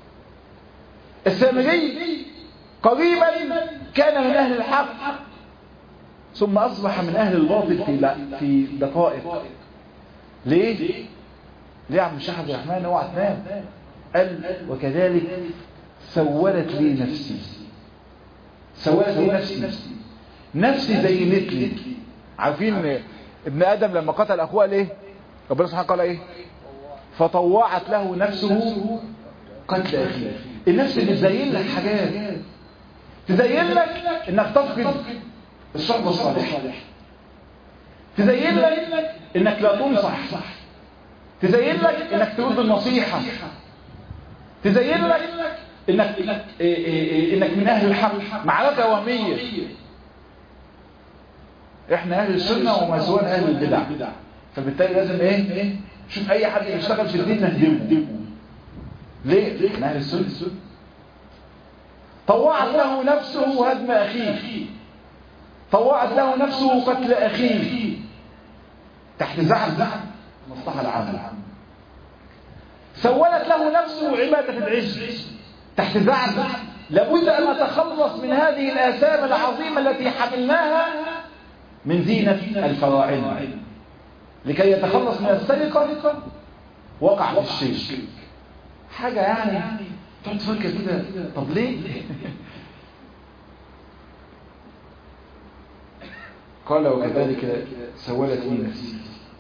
السامري قريبا كان من اهل الحق ثم اصبح من اهل الباطل في في دقائق ليه ليه يا عم الشيخ عبد الرحمن اوعى تنام قال وكذلك سولت لي نفسي سولت لي نفسي نفسي زينت لي عارفين ابن ادم لما قتل اخوه ليه ربنا سبحانه قال ايه فطوعت له نفسه قتل اخيه النفس بتزين لك حاجات تزين لك انك تفقد الصحبه الصالحه تزين لك انك لا تنصح تزين لك انك ترد النصيحه تزين لك انك إيه إيه إيه انك من اهل الحق معركه وهميه احنا اهل السنه وما سوى اهل البدع فبالتالي لازم ايه شوف اي حد يشتغل في الدين نهدمه ليه احنا اهل السنه طوعت له نفسه هدم اخيه طوعت له نفسه قتل اخيه تحت زعم المصلحه العامه سولت له نفسه عباده العز تحت زعم لابد ان نتخلص من هذه الاثام العظيمه التي حملناها من زينه الفراعنه لكي يتخلص من السرقه وقع في الشرك حاجه يعني تقعد تفكر كده طب ليه قال وكذلك سولت لي نفسي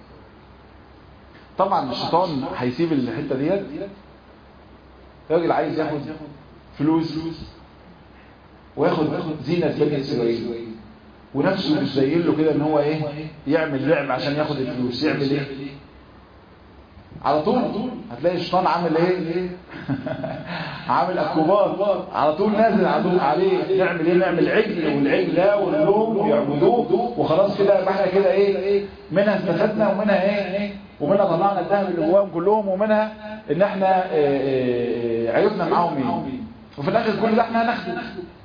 طبعا الشيطان هيسيب الحته ديت راجل عايز ياخد فلوس وياخد زينة بني اسرائيل ونفسه بتزين له كده ان هو ايه يعمل لعب عشان ياخد الفلوس يعمل ايه على طول هتلاقي الشيطان عامل ايه عامل اكوبات على طول نازل عليه نعمل ايه نعمل عجل والعجل ده واللوم ويعبدوه وخلاص كده يبقى احنا كده ايه منها استفدنا ومنها ايه ومنها طلعنا الذهب اللي جواهم كلهم ومنها ان احنا عرفنا معاهم ايه وفي الاخر كل ده احنا هناخده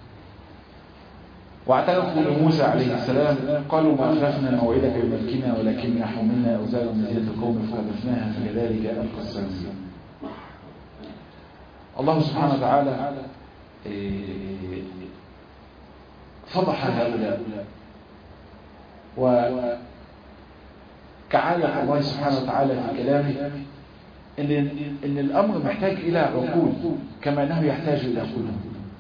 واعترفوا لموسى عليه السلام قالوا ما أخلفنا موعدك بملكنا ولكننا حملنا أوزارا من زينة القوم فقذفناها فكذلك ألقى السامريون الله سبحانه وتعالى فضح هؤلاء وكعادة الله سبحانه وتعالى في كلامه إن, إن الأمر محتاج إلى عقول كما أنه يحتاج إلى قلوب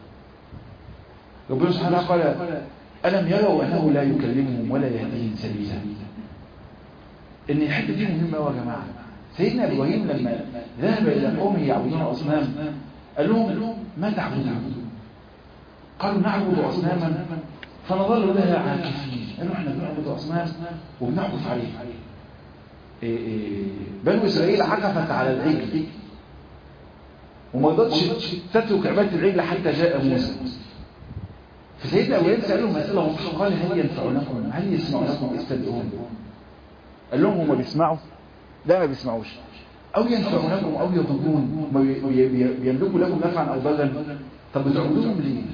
ربنا سبحانه قال ألم يروا أنه لا يكلمهم ولا يهديهم سبيلا إن الحتة دي مهمة قوي يا جماعة سيدنا إبراهيم لما ذهب إلى قومه يعبدون أصنام قال لهم ما تعبدون قالوا نعبد أصناما فنظل لها عاكفين قالوا احنا بنعبد أصنام وبنعكف عليها إيه إيه بنو إسرائيل عكفت على العجل وما رضتش تترك عبادة العجل حتى جاء موسى فسيدنا أبو ينسى قال لهم مسألة واضحة قال هل ينفعونكم هل يسمعونكم يستدعون قال لهم هم بيسمعوا لا ما بيسمعوش أو ينفعونكم أو يضرون بيملكوا لكم نفعا أو ضرا طب بتعبدوهم ليه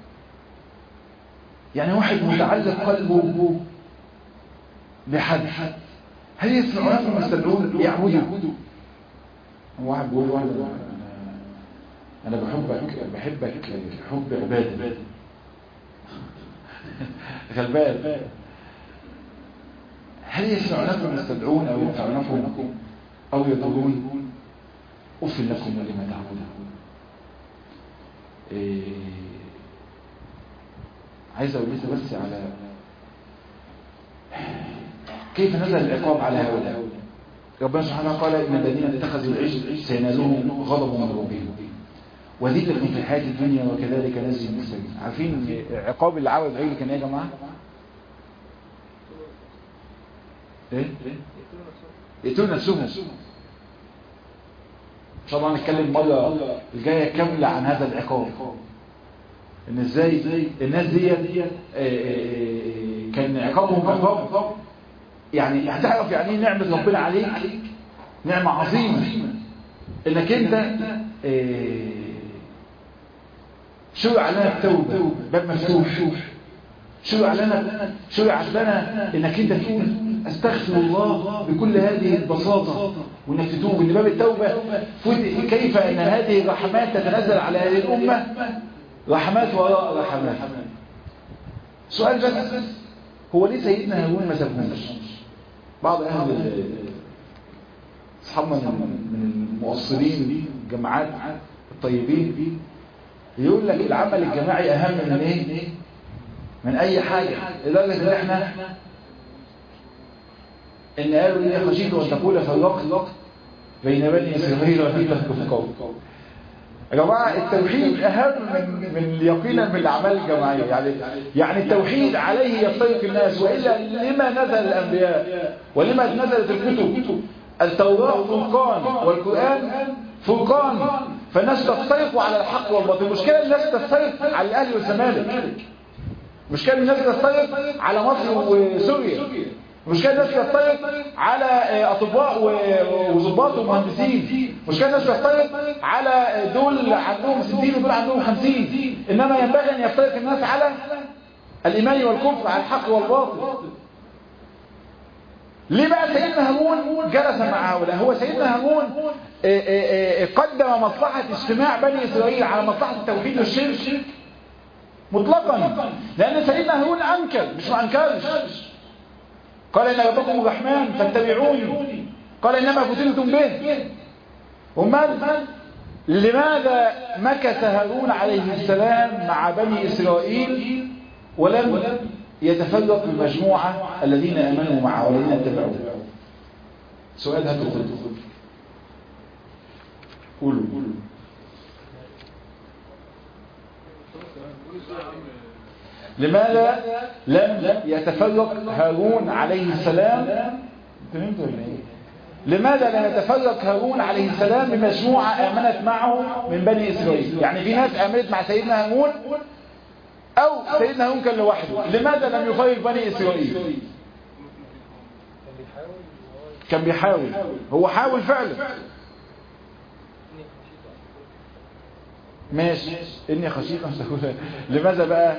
يعني واحد متعلق قلبه بحد هل يسمعونكم يستدعون يعبدوا واحد بيقول واحد أنا بحبك بحبك حب عبادة غلبان هل يسمعونكم يستدعون أو ينفعونكم أو يضرون أفل لكم ولما تعبدون إيه عايز أقول لسه بس على كيف نزل العقاب على هؤلاء ربنا سبحانه قال إن الذين اتخذوا العجل سينالهم غضب من ربهم وذلة في الحياة الدنيا وكذلك نزل المسلمين عارفين عقاب اللي عاوز عجل كان ايه يا جماعة ايه يقتلوا نفسهم ان شاء الله هنتكلم مرة الجاية كاملة عن هذا العقاب ان ازاي الناس دي كان عقابهم عقاب يعني هتعرف يعني ايه نعمة ربنا عليك نعمة عظيمة انك انت شرع لنا التوبة باب مفتوح شرع لنا شرعت لنا انك انت تقول استغفر الله بكل هذه البساطة وانك تتوب ان باب التوبة كيف ان هذه الرحمات تتنزل على هذه الامة رحمات وراء رحمات سؤال بس هو ليه سيدنا هارون ما سابهمش بعض اهل اصحابنا من المؤصلين الجماعات الطيبين يقول لك العمل الجماعي اهم من ايه من اي حاجة لدرجة ان احنا ان قالوا اني خشيت ان تقول فرقت بين بني إسرائيل ولم تكن قوم يا جماعة التوحيد أهم من من يقينا من الأعمال الجماعية يعني يعني التوحيد عليه يفترق الناس وإلا لما نزل الأنبياء ولما نزلت الكتب التوراة فرقان والقرآن فرقان فالناس تفترق على الحق والباطل المشكلة الناس تفترق على الأهلي والزمالك مشكلة الناس تفترق على مصر وسوريا مشكلة الناس تفترق على أطباء وظباط ومهندسين مشكلة الناس تفترق على دول عندهم 60 ودول عندهم 50 إنما ينبغي أن يفترق الناس على الإيمان والكفر على الحق والباطل ليه بقى سيدنا هارون جلس مع هؤلاء هو سيدنا هارون قدم مصلحة اجتماع بني إسرائيل على مصلحة التوحيد والشرك مطلقا لأن سيدنا هارون أنكر مش ما أنكرش قال إن ربكم الرحمن فاتبعوني قال إنما فتنتم به ومال لماذا مكث هارون عليه السلام مع بني إسرائيل ولم يتفرق بمجموعة الذين آمنوا معه والذين اتبعوه سؤال هاتوا خذوا قولوا قولوا لماذا لم يتفرق هارون عليه السلام لماذا لم يتفرق هارون عليه السلام بمجموعة آمنت معه من بني إسرائيل يعني في ناس آمنت مع سيدنا هارون أو سيدنا هارون كان لوحده لماذا لم يفرق بني إسرائيل كان بيحاول هو حاول فعلا ماشي إني خشيت أن تقول لماذا بقى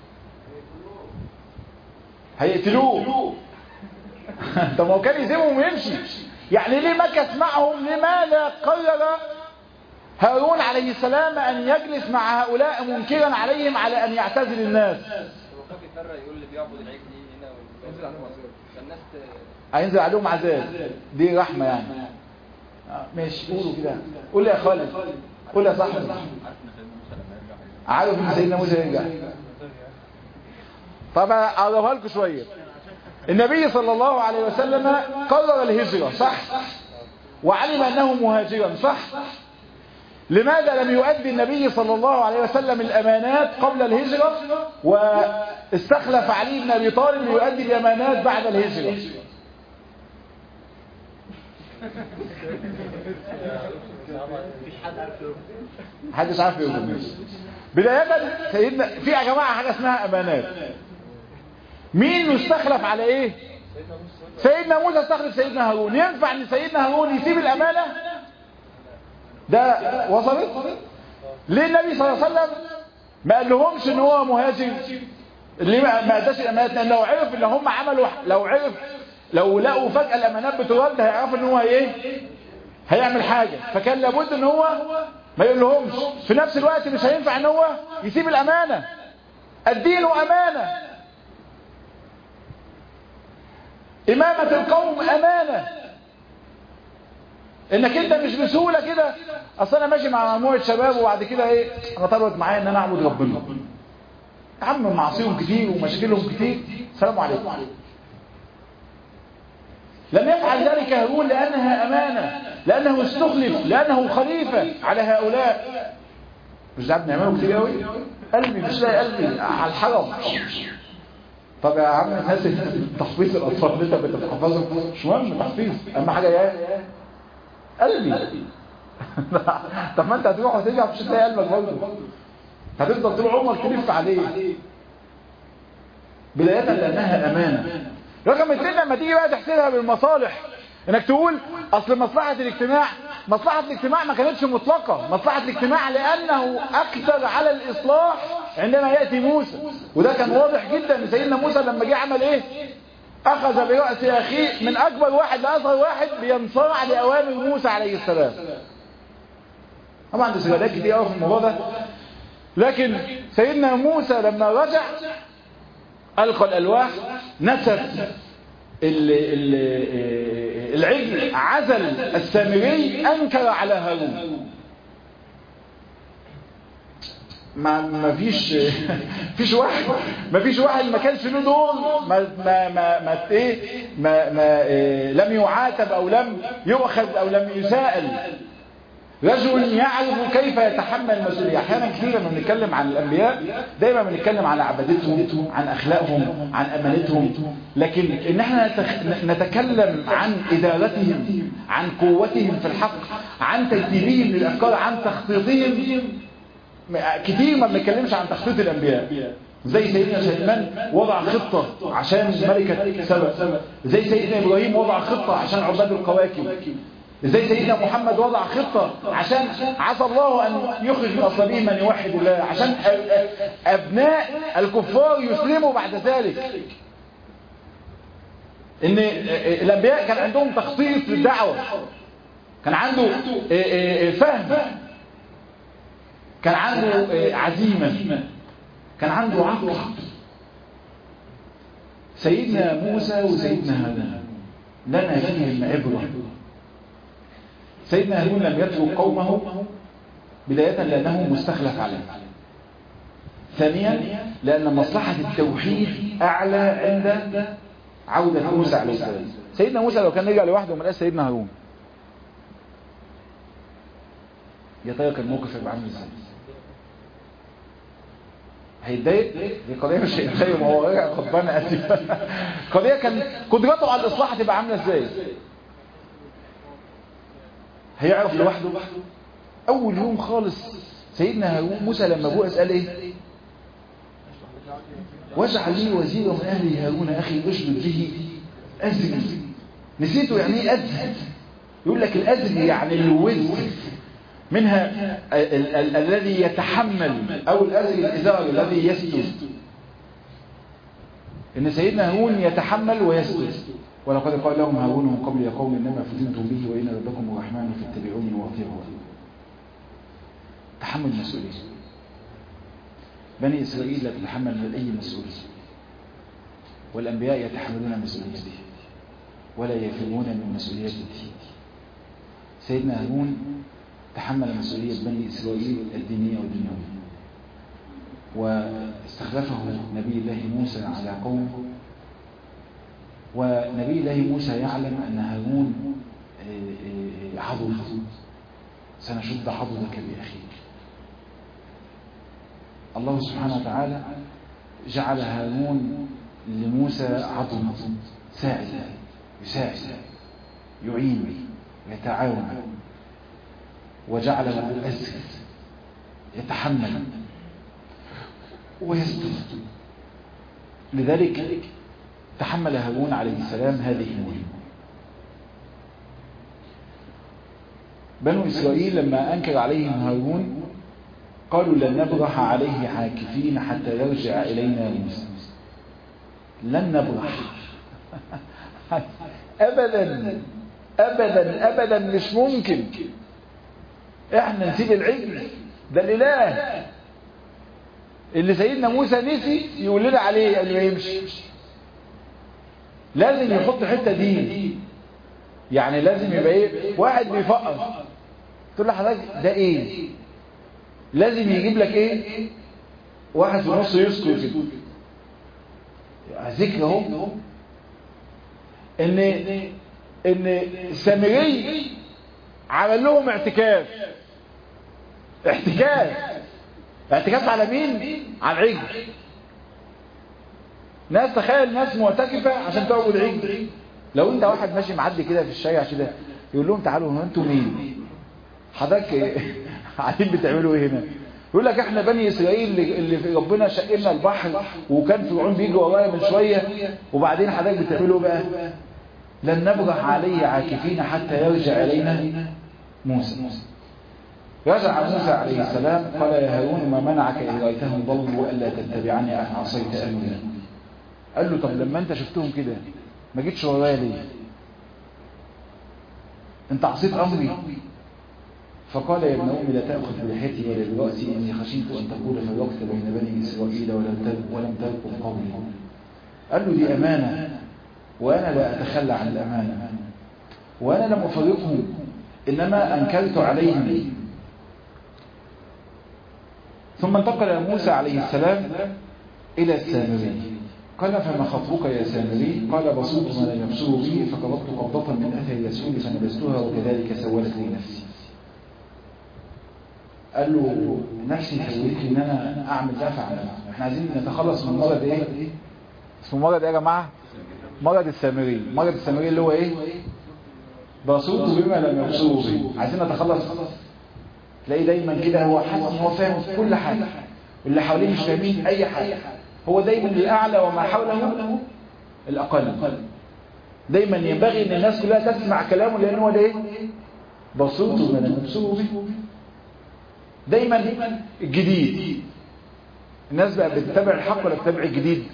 هيقتلوه طب ما هو كان يسيبهم ويمشي يعني ليه مكث معهم لماذا قرر هارون عليه السلام أن يجلس مع هؤلاء منكرا عليهم على أن يعتزل الناس هينزل عليهم عذاب دي رحمة يعني آه ماشي قولوا كده قول يا خالد قول يا صاحبي عارف ان سيدنا موسى يرجع طب اقربها لكم شويه النبي صلى الله عليه وسلم قرر الهجره صح وعلم انه مهاجرا صح لماذا لم يؤدي النبي صلى الله عليه وسلم الامانات قبل الهجره واستخلف علي بن ابي طالب ليؤدي الامانات بعد الهجره محدش عارف يقول بداية سيدنا في يا جماعة حاجة اسمها امانات مين يستخلف على ايه سيدنا موسى استخلف سيدنا هارون ينفع ان سيدنا هارون يسيب الامانة ده وصلت ليه النبي صلى الله عليه وسلم ما قال لهمش ان هو مهاجر اللي ما اداش الامانات لان لو عرف ان هم عملوا لو عرف لو لقوا فجأة الامانات بترد هيعرفوا ان هو ايه هيعمل حاجة فكان لابد ان هو ما يقول لهمش في نفس الوقت مش هينفع ان هو يسيب الامانة الدين امانة امامة القوم امانة انك انت مش بسهولة كده اصل انا ماشي مع مجموعة شباب وبعد كده ايه انا طلبت معايا ان انا اعبد ربنا يا عم معاصيهم كتير ومشاكلهم كتير السلام عليكم لم يفعل ذلك هارون لأنها أمانة لأنه استخلف لأنه خليفة على هؤلاء مش ده بنعمله كتير قوي قلبي مش لاقي قلبي على الحرم طب يا عم الناس تحفيظ الأطفال اللي انت بتحفظهم مش مهم تحفيظ أهم حاجة ايه قلبي طب ما انت هتروح وترجع مش هتلاقي قلبك برضه هتفضل طول عمرك تلف عليه بداية لأنها أمانة رقم اثنين لما تيجي بقى تحسبها بالمصالح انك تقول اصل مصلحة الاجتماع مصلحة الاجتماع ما كانتش مطلقة مصلحة الاجتماع لانه اكثر على الاصلاح عندما يأتي موسى وده كان واضح جدا ان سيدنا موسى لما جه عمل ايه اخذ برأس اخيه من اكبر واحد لاصغر واحد بينصاع لاوامر موسى عليه السلام طبعا دي سجالات كتير قوي في الموضوع ده لكن سيدنا موسى لما رجع ألقى الألواح نسف العجل عزل السامري أنكر على هارون ما ما فيش فيش واحد ما فيش واحد ما كانش له دور ما ما ما ما ايه ما, ما إيه لم يعاتب او لم يؤخذ او لم يسائل رجل يعرف كيف يتحمل المسؤوليه احيانا كثيرا لما بنتكلم عن الانبياء دايما بنتكلم عن عبادتهم عن اخلاقهم عن امانتهم لكن ان احنا نتكلم عن ادارتهم عن قوتهم في الحق عن ترتيبهم للافكار عن تخطيطهم كتير ما بنتكلمش عن تخطيط الانبياء زي سيدنا سليمان وضع خطة عشان ملكة سبأ زي سيدنا إبراهيم وضع خطة عشان عباد الكواكب زي سيدنا محمد وضع خطة عشان عسى الله أن يخرج من أصلابهم من يوحد الله عشان أبناء الكفار يسلموا بعد ذلك إن الأنبياء كان عندهم تخطيط للدعوة كان عنده فهم كان عنده عزيمة كان عنده عقل سيدنا موسى وسيدنا هارون لنا فيهم عبرة سيدنا هارون لم يترك قومه بداية لأنه مستخلف عليه ثانيا لأن مصلحة التوحيد أعلى عند عودة موسى عليه السلام سيدنا موسى لو كان رجع لوحده من سيدنا هارون يا ترى كان الموقف هيبقى عامل ازاي هيتضايق دي قضيه مش هيتضايق ما هو رجع غضبان اسف قضيه كان قدرته على الاصلاح هتبقى عامله ازاي هيعرف لوحده اول يوم خالص سيدنا موسى لما ابوه قال ايه واجعل لي وزيرا من اهلي هارون اخي اشدد به ازري نسيته يعني ايه ازري يقول لك الازري يعني الوز منها ال ال الذي يتحمل او الازري الازار الذي يسجد ان سيدنا هارون يتحمل ويسجد ولقد قال لهم هارون من قبل يا قوم انما فتنتم به وان ربكم الرحمن فاتبعوني واطيعوا تحمل مسؤوليه بني اسرائيل لا تتحمل من اي مسؤوليه والانبياء يتحملون مسؤوليته ولا يفرون من مسؤوليته سيدنا هارون تحمل مسؤولية بني إسرائيل الدينية والدنيوية واستخلفه نبي الله موسى على قوم ونبي الله موسى يعلم أن هارون عضل سنشد عضلك بأخيك الله سبحانه وتعالى جعل هارون لموسى عضل ساعد يساعد يعين يتعاون وجعل له أزر يتحمل ويصبر لذلك تحمل هارون عليه السلام هذه المهمة بنو إسرائيل لما أنكر عليهم هارون قالوا لن نبرح عليه عاكفين حتى يرجع إلينا موسى لن نبرح أبدا أبدا أبدا مش ممكن احنا نسيب العجل ده الاله اللي سيدنا موسى نسي يقول لنا عليه قبل ما يمشي لازم يحط حته دين يعني لازم يبقى ايه واحد بيفقر تقول له حضرتك ده ايه لازم يجيب لك ايه واحد في النص يسكت كده ذكر اهو ان ان سامري عمل لهم اعتكاف احتكاف اعتكاف على مين على العجل ناس تخيل ناس معتكفة عشان تعبد عجل لو انت واحد ماشي معدي كده في الشارع كده يقول لهم تعالوا هنا انتوا مين حضرتك قاعدين بتعملوا ايه هنا يقول لك احنا بني اسرائيل اللي ربنا شق لنا البحر وكان فرعون بيجي ورايا من شويه وبعدين حضرتك بتعملوا بقى لن نبرح عليه عاكفين حتى يرجع الينا موسى رجع موسى عليه السلام قال يا هارون ما منعك إذ رأيتهم ضلوا ألا تتبعني أفعصيت أمري قال له طب لما أنت شفتهم كده ما جيتش ورايا ليه أنت عصيت أمري فقال يا ابن أمي لا تأخذ بلحيتي ولا برأسي إني خشيت أن تقول فرقت بين بني إسرائيل ولم ولم ترقب قولي قال له دي أمانة وأنا لا أتخلى عن الأمانة وأنا لم أفرقهم إنما أنكرت عليهم ثم انتقل موسى عليه السلام إلى السامري قال فما خطبك يا سامري قال بصرت ما لم يبصروا به فقبضت قبضة من أثر يسوع فنبذتها وكذلك سولت لي نفسي قال له نفسي سويت لي ان انا اعمل دافع عن نفسي احنا عايزين نتخلص من مرض ايه اسمه مرض ايه يا جماعه مرض السامري مرض السامري اللي هو ايه بصوت بما لم يبصروا به عايزين نتخلص تلاقيه دايما كده هو حاسس ان هو فاهم كل حاجه واللي حواليه مش فاهمين اي حاجه هو دايما الاعلى وما حوله الاقل دايما ينبغي ان الناس كلها تسمع كلامه لان هو ده ايه بصوت بما لم يبصروا به دايما الجديد الناس بقى بتتابع الحق ولا بتتابع الجديد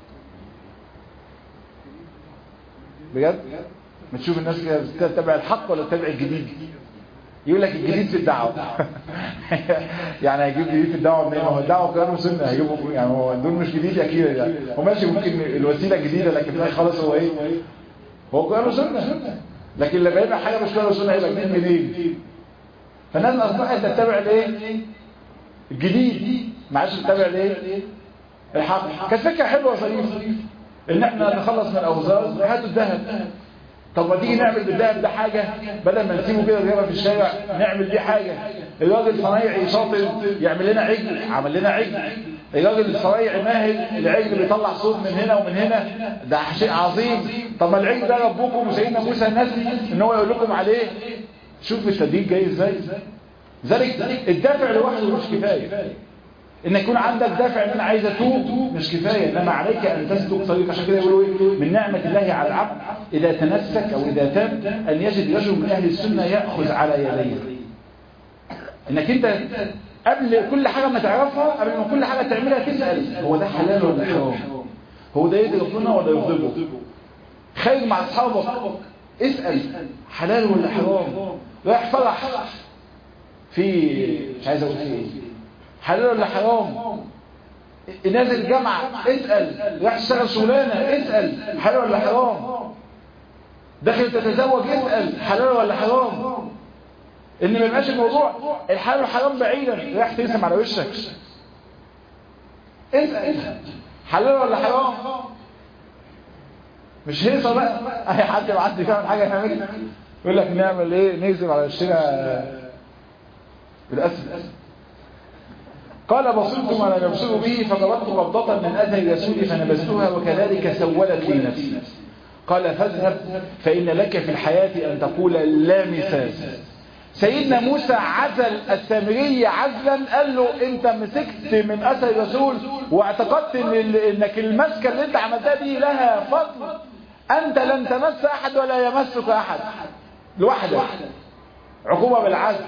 بجد ما تشوف الناس كده بتتابع الحق ولا بتتابع الجديد يقول لك الجديد في الدعوه يعني هيجيب جديد في الدعوه منين هو الدعوه قرار وسنه هيجيبوا يعني هو دول مش جديد اكيد يعني هو ماشي ممكن الوسيله جديده لكن في خلاص هو ايه هو قرار وسنه لكن لما يبقى حاجه مش قرار وسنه هيبقى جديد منين فالناس اصبحت تتبع الايه الجديد ما عادش تتبع الايه الحق كانت فكره حلوه وظريفه ان احنا نخلص من الاوزار هاتوا الذهب طب ما تيجي نعمل بالذهب ده حاجه بدل ما نسيبه كده زي في الشارع نعمل بيه حاجه الراجل صنايعي شاطر يعمل لنا عجل عمل لنا عجل الراجل الصنايعي ماهر العجل بيطلع صوت من هنا ومن هنا ده شيء عظيم طب ما العجل ده ربكم وسيدنا موسى نسي ان هو يقول لكم عليه شوف التدريج جاي ازاي ذلك الدافع لوحده مش كفايه ان يكون عندك دافع ان انا عايز اتوب مش كفايه انما عليك ان تسلك طريق عشان كده يقولوا ايه من نعمه الله على العبد اذا تنسك او اذا تاب ان يجد رجل من اهل السنه ياخذ على يديه انك انت قبل كل حاجه ما تعرفها قبل ما كل حاجه تعملها تسال هو ده حلال ولا حرام هو ده يرضي ربنا ولا يغضبه خير مع اصحابك اسال حلال ولا حرام رايح فرح في مش عايز اقول ايه حلال ولا حرام نازل جامعة اسأل رايح تشتغل شغلانة اسأل حلال ولا حرام داخل تتزوج اسأل حلال ولا حرام ان ما يبقاش الموضوع الحلال والحرام بعيدا رايح ترسم على وشك اسأل حلال ولا حرام مش هيصة بقى اي حد معدي فاهم حاجة يعمل يقول لك نعمل ايه نرسم على وشنا بالاسف قال بصرت ما لم يبصروا به فقبضت قبضة من أثر الرسول فنبذتها وكذلك سولت لي نفسي قال فاذهب فإن لك في الحياة أن تقول لا مساس سيدنا موسى عزل السامري عزلا قال له انت مسكت من اثر الرسول واعتقدت إن انك المسكه اللي انت عملتها دي لها فضل انت لن تمس احد ولا يمسك احد لوحدك عقوبه بالعزل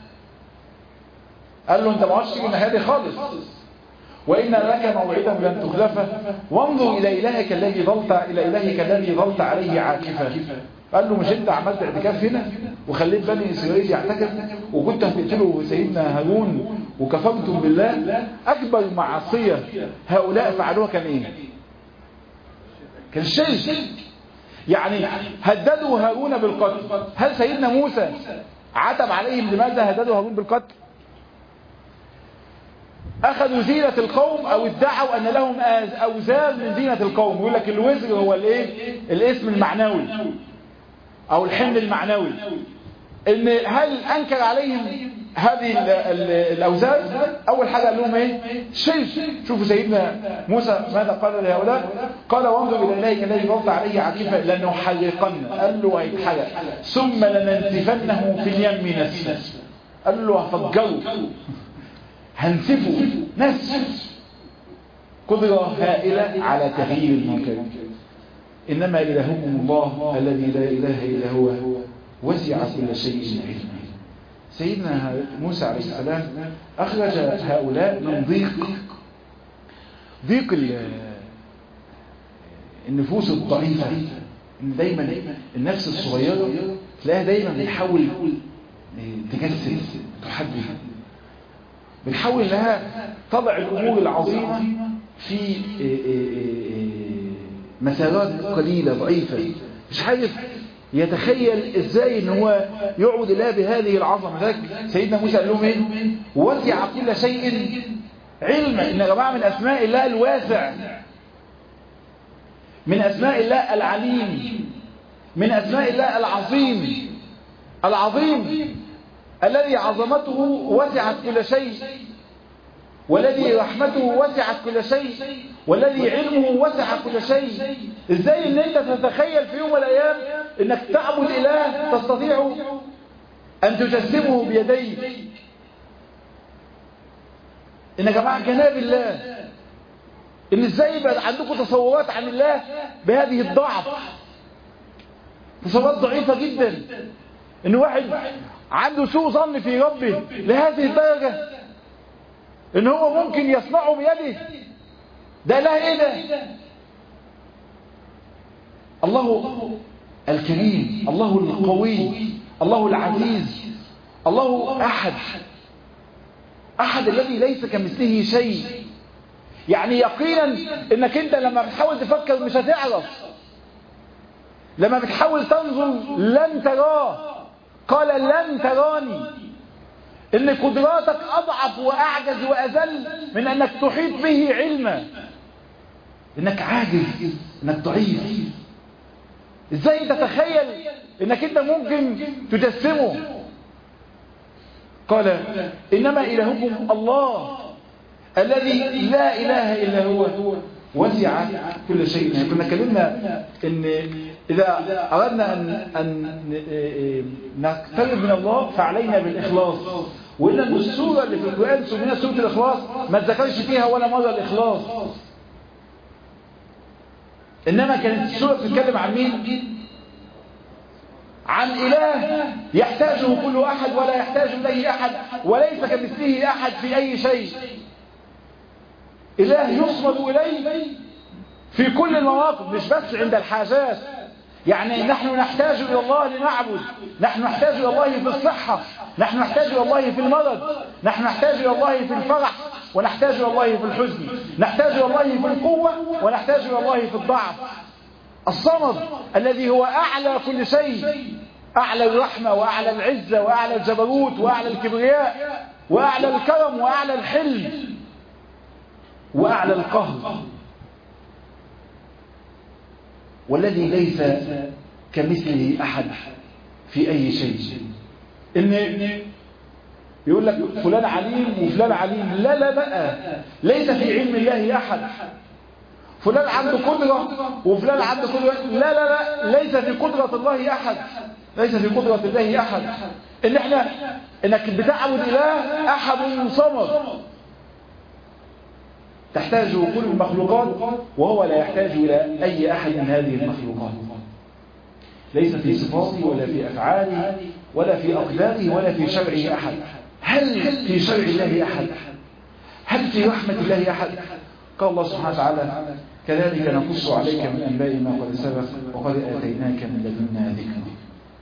قال له انت ما عادش تيجي الناحيه دي خالص وان لك موعدا لن تخلفه وانظر الى الهك الذي ظلت الى الهك الذي ظلت عليه عاكفا قال له مش انت عملت اعتكاف هنا وخليت بني اسرائيل يعتكف وكنت هتقتلوا سيدنا هارون وكفرتم بالله اكبر معصيه هؤلاء فعلوها كان ايه كان الشرك يعني هددوا هارون بالقتل هل سيدنا موسى عتب عليهم لماذا هددوا هارون بالقتل اخذوا زينة القوم او ادعوا ان لهم اوزار من زينة القوم يقول لك الوزر هو الايه الاسم المعنوي او الحمل المعنوي ان هل انكر عليهم هذه الاوزار اول حاجة قال لهم ايه شرك شوفوا سيدنا موسى ماذا قال لهؤلاء قال وانظر الى الهك الذي ظلت عليه عاكفا لنحرقن قال له هيتحرق ثم لننسفنه في اليم نسفا قال له هفجره هنسفه نسف قدرة هائلة على تغيير المنكر إنما إلهكم الله الذي لا إله إلا هو وسع كل شيء علما سيدنا موسى عليه السلام أخرج هؤلاء من ضيق ضيق النفوس الضعيفة إن دايما النفس الصغيرة تلاقيها دايما بتحاول تجسد تحدد بنحاول انها تضع الامور العظيمة في مسارات قليلة ضعيفة مش عارف يتخيل ازاي ان هو يعود الله بهذه العظمة ذلك سيدنا موسى قال لهم ايه وسع كل شيء علما إن يا جماعة من أسماء الله الواسع من أسماء الله العليم من أسماء الله العظيم العظيم الذي عظمته وسعت كل شيء والذي رحمته وسعت كل شيء والذي علمه وسع كل شيء ازاي ان انت تتخيل في يوم من الايام انك تعبد اله تستطيع ان تجسمه بيديك ان يا جماعه جناب الله ان ازاي يبقى عندكم تصورات عن الله بهذه الضعف تصورات ضعيفه جدا ان واحد عنده سوء ظن في ربه لهذه الدرجه ان هو ممكن يصنعه بيده ده لا ايه ده الله الكريم الله القوي الله العزيز الله احد احد الذي ليس كمثله شيء يعني يقينا انك انت لما بتحاول تفكر مش هتعرف لما بتحاول تنظر لن تراه قال لن تراني ان قدراتك اضعف واعجز واذل من انك تحيط به علما انك عاجز انك ضعيف ازاي تتخيل انك انت ممكن تجسمه قال انما الهكم الله الذي لا اله الا هو وسع كل شيء كنا اتكلمنا ان اذا اردنا ان ان نقترب من الله فعلينا بالاخلاص وإن السورة اللي في القرآن سميها سورة الإخلاص ما اتذكرش فيها ولا مرة الإخلاص إنما كانت السورة بتتكلم عن مين؟ عن إله يحتاجه كل أحد ولا يحتاج إليه أحد وليس كمثله أحد في أي شيء إله يصمد إليه في كل المواقف مش بس عند الحاجات يعني نحن نحتاج إلى الله لنعبد نحن نحتاج إلى الله في الصحة نحن نحتاج إلى الله في المرض نحن نحتاج إلى الله في الفرح ونحتاج إلى الله في الحزن نحتاج إلى الله في القوة ونحتاج إلى الله في الضعف الصمد الذي هو أعلى كل شيء أعلى الرحمة وأعلى العزة وأعلى الجبروت وأعلى الكبرياء وأعلى الكرم وأعلى الحلم وأعلى القهر والذي ليس كمثله أحد في أي شيء إن يقول لك فلان عليم وفلان عليم لا لا بقى ليس في علم الله أحد فلان عنده قدرة وفلان عنده قدرة لا لا لا ليس في قدرة الله أحد ليس في قدرة الله أحد إن إحنا إنك بتعبد إله أحد صمد تحتاج كل المخلوقات وهو لا يحتاج إلى أي أحد من هذه المخلوقات ليس في صفاته ولا في أفعاله ولا في أقداره ولا في شرعه أحد هل في شرع الله أحد هل في رحمة الله أحد قال الله سبحانه وتعالى كذلك نقص عليك من أنباء ما قد سبق وقد آتيناك من لدنا ذكرا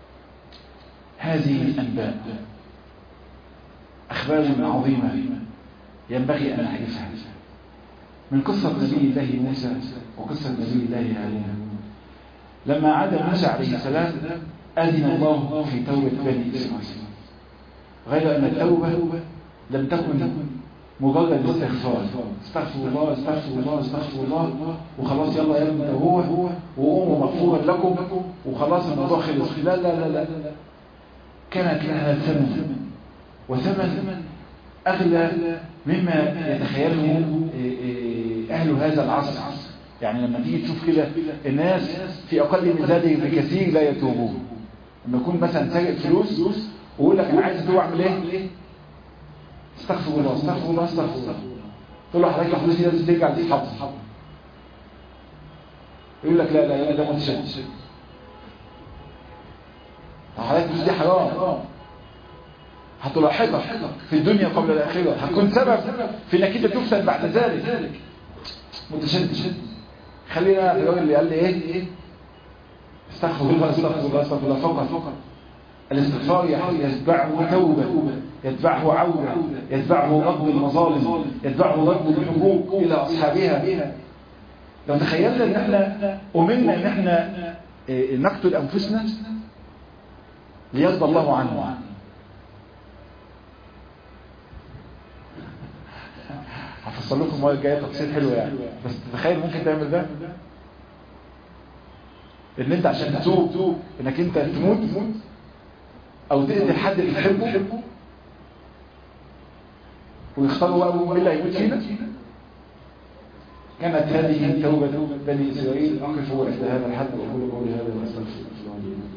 هذه الأنباء أخبار عظيمة ينبغي أن نعرفها من قصة نبي الله موسى وقصة نبي الله هارون لما عاد موسى عليه السلام أذن الله في توبة بني إسرائيل غير أن التوبة لم تكن مجرد استغفار استغفر الله استغفر الله استغفر الله وخلاص يلا يا ابني هو وقوموا مغفورا لكم وخلاص الموضوع خلص لا لا لا لا كانت لها ثمن وثمن أغلى مما يتخيله أهل هذا العصر يعني لما تيجي تشوف كده الناس في أقل من ذلك بكثير لا يتوبون لما يكون مثلا سارق فلوس ويقول لك أنا عايز أتوب أعمل إيه؟ استغفر الله استغفر الله استغفر الله تقول له حضرتك الفلوس دي لازم ترجع لاصحابها يقول لك لا لا ده متشدد حضرتك الفلوس دي حرام هتلاحقك في الدنيا قبل الآخرة هتكون سبب في انك انت تفسد بعد ذلك متشدد خلينا الراجل اللي قال لي ايه استغفر الله استغفر الله استغفر الله فقط فقط الاستغفار يتبعه توبة يتبعه عودة يتبعه رد المظالم يتبعه رد الحقوق إلى أصحابها لو تخيلنا ان احنا أمرنا ان احنا نقتل أنفسنا ليرضى الله عنه هفصل لكم المره الجايه تفصيل حلو يعني بس تتخيل ممكن تعمل ده ان انت عشان تتوب انك انت تموت او تقتل حد اللي تحبه ويختاروا اول مين اللي هيموت فينا كانت هذه توبة بني إسرائيل أقف عند هذا الحد وأقول قولي هذا وأستغفر الله